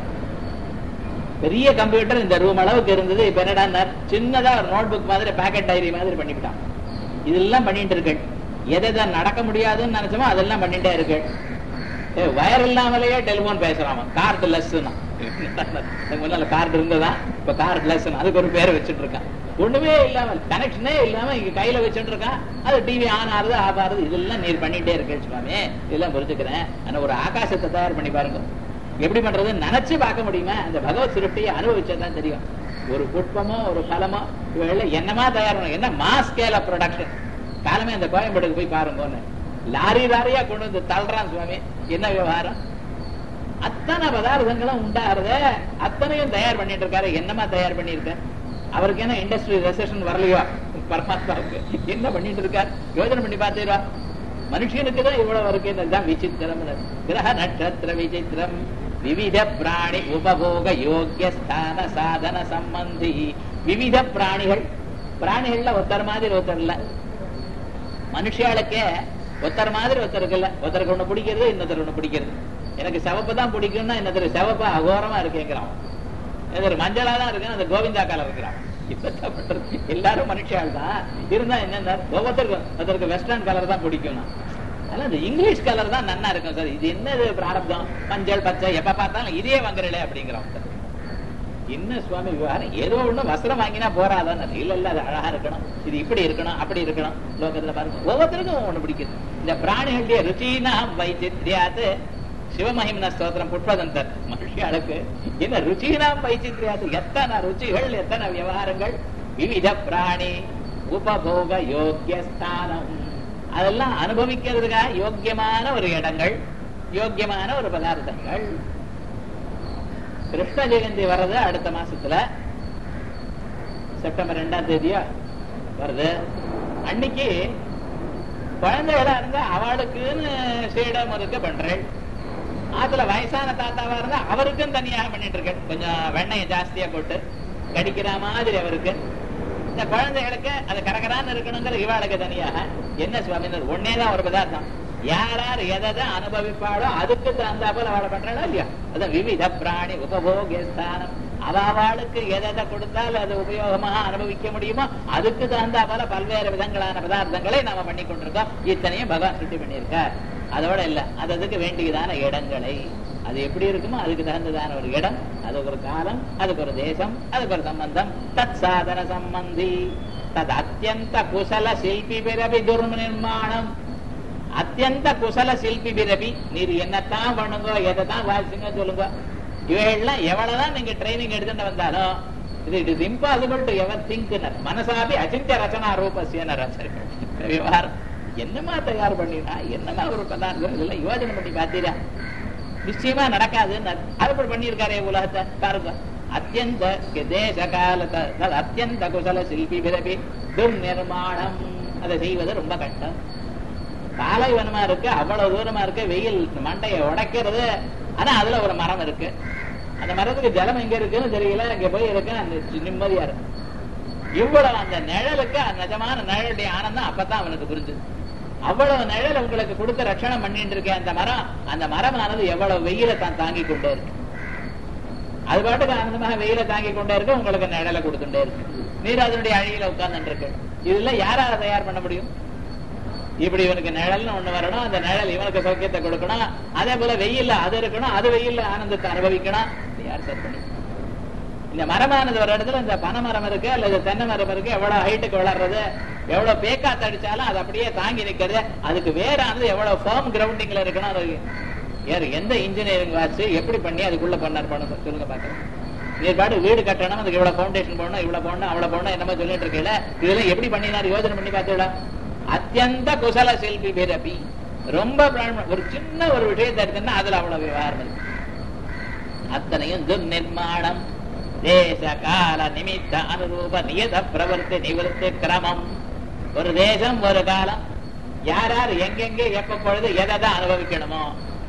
பெரிய கம்ப்யூட்டர் இந்த ரூம் அளவுக்கு இருந்தது இப்ப என்னடா சின்னதா ஒரு நோட் புக் மாதிரி பேக்கெட் டைரி மாதிரி பண்ணிவிட்டான் இதெல்லாம் பண்ணிட்டு இருக்கு எதை நடக்க முடியாதுன்னு நினைச்சோமோ அதெல்லாம் பண்ணிட்டே இருக்கு வயர் இல்லாமலேயே டெலிபோன் பேசுறான் கார்டு லெஸ் முன்னால கார்டு இருந்ததா இப்ப கார்டு லெஸ் அதுக்கு ஒரு பேரை வச்சுட்டு இருக்கான் ஒண்ணுமே இல்லாம கனெக்ஷனே இல்லாம இங்க கையில வச்சுட்டு இருக்கான் அது டிவி ஆன் ஆறுது ஆஃப் ஆறுது இதெல்லாம் நீர் பண்ணிட்டே இருக்கேன் சுவாமி இதெல்லாம் புரிஞ்சுக்கிறேன் ஆனா ஒரு ஆகாசத்தை தயார் பண்ணி பாருங்க எப்படி பண்றது நினைச்சு பார்க்க முடியுமா அந்த பகவத் சிருஷ்டியை அனுபவிச்சதான் தெரியும் ஒரு புஷ்பமோ ஒரு பலமோ இவெல்லாம் என்னமா தயார் பண்ண என்ன மாஸ் ஸ்கேல் ஆஃப் ப்ரொடக்ஷன் காலமே அந்த கோயம்பேடுக்கு போய் பாருங்கன்னு லாரி லாரியா கொண்டு வந்து தள்ளுறான் சுவாமி என்ன விவகாரம் அத்தனை பதார்த்தங்களும் உண்டாகிறத அத்தனையும் தயார் பண்ணிட்டு இருக்காரு என்னமா தயார் பண்ணிருக்க அவருக்கு என்ன இண்டஸ்ட்ரி ரெசன் வரலையோ பரமாத்மாவுக்கு என்ன பண்ணிட்டு இருக்காரு யோஜனை பண்ணி பார்த்தீரா மனுஷனுக்கு தான் இவ்வளவு இருக்கு இதுதான் விசித்திரம் கிரக நட்சத்திர விசித்திரம் விவித பிராணி உபபோக யோக்கிய ஸ்தான சாதன சம்பந்தி விவித பிராணிகள் பிராணிகள்ல ஒருத்தர் மாதிரி ஒருத்தர் இல்ல மனுஷாளுக்கே ஒருத்தர் மாதிரி ஒருத்தர் இருக்குல்ல ஒருத்தருக்கு ஒண்ணு பிடிக்கிறது இன்னொருத்தர் ஒண்ணு பிடிக்கிறது எனக்கு சிவப்பு தான் பிடிக்கும்னா இன்னொருத்தர் சிவப்பு அகோரமா இருக்கேங்கிறான் இன்னொரு மஞ்சளா தான் இருக்கு அந்த கோவிந்தா காலம் இருக்கிறான் எல்லாரும் மனுஷால் தான் இருந்தா என்ன ஒவ்வொருத்தருக்கும் ஒருத்தருக்கு வெஸ்டர்ன் கலர் தான் பிடிக்கும் அதனால இந்த இங்கிலீஷ் கலர் தான் நன்னா இருக்கும் சார் இது என்னது பிராரப்தம் மஞ்சள் பச்சை எப்ப பார்த்தாலும் இதே வாங்குறீங்களே அப்படிங்கிறோம் என்ன சுவாமி விவகாரம் ஏதோ ஒண்ணு வஸ்திரம் வாங்கினா போறாதான் இல்ல இல்ல அது அழகா இருக்கணும் இது இப்படி இருக்கணும் அப்படி இருக்கணும் லோகத்துல பாருங்க ஒவ்வொருத்தருக்கும் ஒண்ணு பிடிக்குது இந்த பிராணிகளுடைய ருச்சினா வைச்சித்ரியாத்து சிவமஹிம்ன ஸ்தோத்திரம் புட்பதந்தர் மனுஷியாளுக்கு என்ன ருச்சினாம் வைச்சித்ரியாது எத்தனை ருச்சிகள் எத்தனை விவகாரங்கள் விவித பிராணி உபபோக யோக்கிய ஸ்தானம் அதெல்லாம் அனுபவிக்கிறதுக்காக யோக்கியமான ஒரு இடங்கள் யோக்கியமான ஒரு பதார்த்தங்கள் கிருஷ்ண ஜெயந்தி வர்றது அடுத்த மாசத்துல செப்டம்பர் ரெண்டாம் தேதியா வருது அன்னைக்கு குழந்தைகளா இருந்தா அவளுக்குன்னு சீடம் இருக்க பண்றேன் ஆத்துல வயசான தாத்தாவா இருந்தா அவருக்கும் தனியாக பண்ணிட்டு இருக்கேன் கொஞ்சம் வெண்ணெயை ஜாஸ்தியா போட்டு கடிக்கிற மாதிரி அவருக்கு இந்த குழந்தைகளுக்கு அது கரகரான்னு இருக்கணுங்கிற இவாளுக்கு தனியாக என்ன சுவாமினர் ஒன்னேதான் ஒரு பதார்த்தம் யார் யார் எதை அனுபவிப்பாளோ அதுக்கு தகுந்தா போல அவளை பண்றாளோ இல்லையா அதான் விவித பிராணி உபபோகிய ஸ்தானம் அவளுக்கு எதை கொடுத்தால் அது உபயோகமாக அனுபவிக்க முடியுமோ அதுக்கு தகுந்தா போல பல்வேறு விதங்களான பதார்த்தங்களை நாம பண்ணி கொண்டிருக்கோம் இத்தனையும் பகவான் சுட்டி பண்ணியிருக்கார் அதோட இல்ல அது அதுக்கு வேண்டியதான இடங்களை அது எப்படி இருக்குமோ அதுக்கு தகுந்ததான ஒரு இடம் அதுக்கு ஒரு காலம் அதுக்கு ஒரு தேசம் அதுக்கு ஒரு சம்பந்தம் தத் சாதன சம்பந்தி தத் அத்தியந்த குசல சில்பி பிறவி துர்நிர்மாணம் அத்தியந்த குசல சில்பி பிறவி நீர் என்னத்தான் பண்ணுங்க எதை தான் வாசிங்க சொல்லுங்க இவைகள்லாம் எவ்வளவுதான் நீங்க ட்ரைனிங் எடுத்துட்டு வந்தாலும் இது it is impossible to ever think மனசாபி அச்சிந்திய ரச்சனா ரூபசியன ரச்சர்கள் விவகாரம் என்னமா தயார் பண்ணினா என்னமா ஒரு பதார்த்தம் இதெல்லாம் யோஜனை பண்ணி பார்த்தீரா நிச்சயமா நடக்காதுன்னு அதுபடி பண்ணியிருக்காரே உலகத்தை பாருங்க அத்தியந்த தேச காலத்தை அத்தியந்த குசல சில்பி பிறவி துர்நிர்மாணம் அதை செய்வது ரொம்ப கஷ்டம் பாலைவனமா இருக்கு அவ்வளவு தூரமா இருக்கு வெயில் மண்டையை உடைக்கிறது ஆனா அதுல ஒரு மரம் இருக்கு அந்த மரத்துக்கு ஜலம் எங்க இருக்குன்னு தெரியல அங்க போய் இருக்கு அந்த நிம்மதியா இருக்கு இவ்வளவு அந்த நிழலுக்கு நிஜமான நிழலுடைய ஆனந்தம் அப்பதான் அவனுக்கு புரிஞ்சுது அவ்வளவு நிழல் உங்களுக்கு கொடுக்க ரட்சணம் பண்ணிட்டு இருக்கேன் அந்த மரம் அந்த மரமானது எவ்வளவு வெயில தான் தாங்கி கொண்டே இருக்கு அது பாட்டுக்கு ஆனந்தமாக வெயில தாங்கி கொண்டே இருக்கு உங்களுக்கு நிழலை கொடுத்துட்டே இருக்கு நீர் அதனுடைய அழியில உட்கார்ந்து இருக்கு இதெல்லாம் யாரால தயார் பண்ண முடியும் இப்படி இவனுக்கு நிழல்னு ஒண்ணு வரணும் அந்த நிழல் இவனுக்கு சௌக்கியத்தை கொடுக்கணும் அதே போல வெயில்ல அது இருக்கணும் அது வெயில்ல ஆனந்தத்தை அனுபவிக்கணும் இது யார் செட் பண்ணி இந்த மரமானது ஒரு இடத்துல இந்த பனை மரம் இருக்கு அல்லது தென்னை மரம் இருக்கு எவ்வளவு ஹைட்டுக்கு வளர்றது எவ்வளவு பேக்காத்து அடிச்சாலும் அது அப்படியே தாங்கி நிக்கிறது அதுக்கு வேறானது எவ்வளவு ஃபேம் கிரவுண்டிங்ல இருக்கணும் அது வேற எந்த இன்ஜினியரிங் வாட்ச் எப்படி பண்ணி அதுக்குள்ள பண்ணார் பண்ண சொல்லுங்க பாக்கலாம் நீர் பாட்டு வீடு கட்டணும் அதுக்கு இவ்வளவு ஃபவுண்டேஷன் போடணும் இவ்வளவு போடணும் அவ்வளவு போடணும் என்னமோ சொல்லிட்டு இருக்கல இதெல்லாம் எப்படி பண்ணினார் யோசனை பண்ணி பார்த்தீங்களா அத்தியந்த குசல சில்பி பேரபி ரொம்ப பிராம- ஒரு சின்ன ஒரு விஷயத்தை எடுத்தோம்னா அதுல அவ்வளவு விவகாரம் இருக்கு அத்தனையும் துர்நிர்மாணம் தேச கால நிமித்த அனுரூப நியத பிரவர்த்தி நிவர்த்தி கிரமம் ஒரு தேசம் ஒரு காலம் யார் யார் எங்கெங்க எப்ப பொழுது எதை தான் அனுபவிக்கணுமோ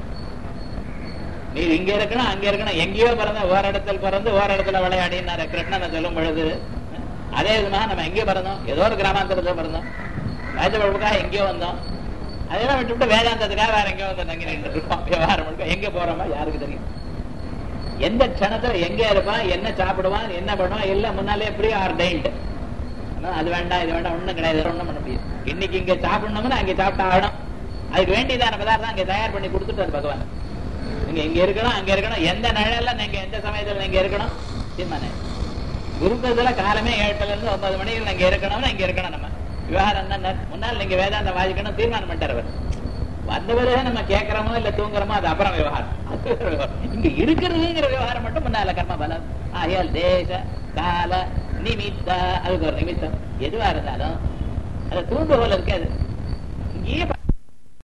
நீ இங்க இருக்கணும் அங்க இருக்கணும் எங்கேயோ பிறந்த ஓர் இடத்துல பிறந்து ஓர் இடத்துல விளையாடினாரு கிருஷ்ணனை சொல்லும் பொழுது அதே விதமாக நம்ம எங்கேயோ பிறந்தோம் ஏதோ ஒரு கிராமாந்தரத்துல பிறந்தோம் ராஜபழுக்காக எங்கேயோ வந்தோம் அதெல்லாம் விட்டுவிட்டு வேதாந்தத்துக்காக வேற எங்கேயோ வந்து தங்கி நின்று இருக்கோம் விவகாரம் முழுக்க எங்க போறோமா யாருக்கு தெரியும் எந்த க்ஷணத்துல எங்க இருப்பான் என்ன சாப்பிடுவான் என்ன பண்ணுவான் எல்லாம் முன்னாலே ப்ரீ ஆர்டைன்ட் அது வேண்டாம் இது வேண்டாம் ஒண்ணும் கிடையாது ஒண்ணும் பண்ண முடியாது இன்னைக்கு இங்க சாப்பிடணும்னா அங்க சாப்பிட்டு ஆகணும் அதுக்கு வேண்டியதான பதார்த்தம் அங்க தயார் பண்ணி கொடுத்துட்டாரு பகவான் நீங்க இங்க இருக்கணும் அங்க இருக்கணும் எந்த நிழல்ல நீங்க எந்த சமயத்துல நீங்க இருக்கணும் தீர்மானம் குருக்கத்துல காலமே ஏழுல இருந்து ஒன்பது மணிக்கு இங்க இருக்கணும்னா இங்க இருக்கணும் நம்ம விவகாரம் என்ன முன்னால் நீங்க வேதாந்தம் வாசிக்கணும் தீர்மானம் பண்ணிட்டார் அவர் வந்த பிறகு நம்ம கேட்கிறோமோ இல்ல தூங்குறோமோ அது அப்புறம் விவகாரம் அது வேற விவகாரம். இங்க இருக்கிறதுங்கிற விவகாரம் மட்டும் முன்னால கர்ம பலம் ஆகையால் தேச கால நிமித்த அதுக்கு ஒரு நிமித்தம் எதுவா இருந்தாலும் அது தூண்டுகோல் இருக்காது இங்கேயே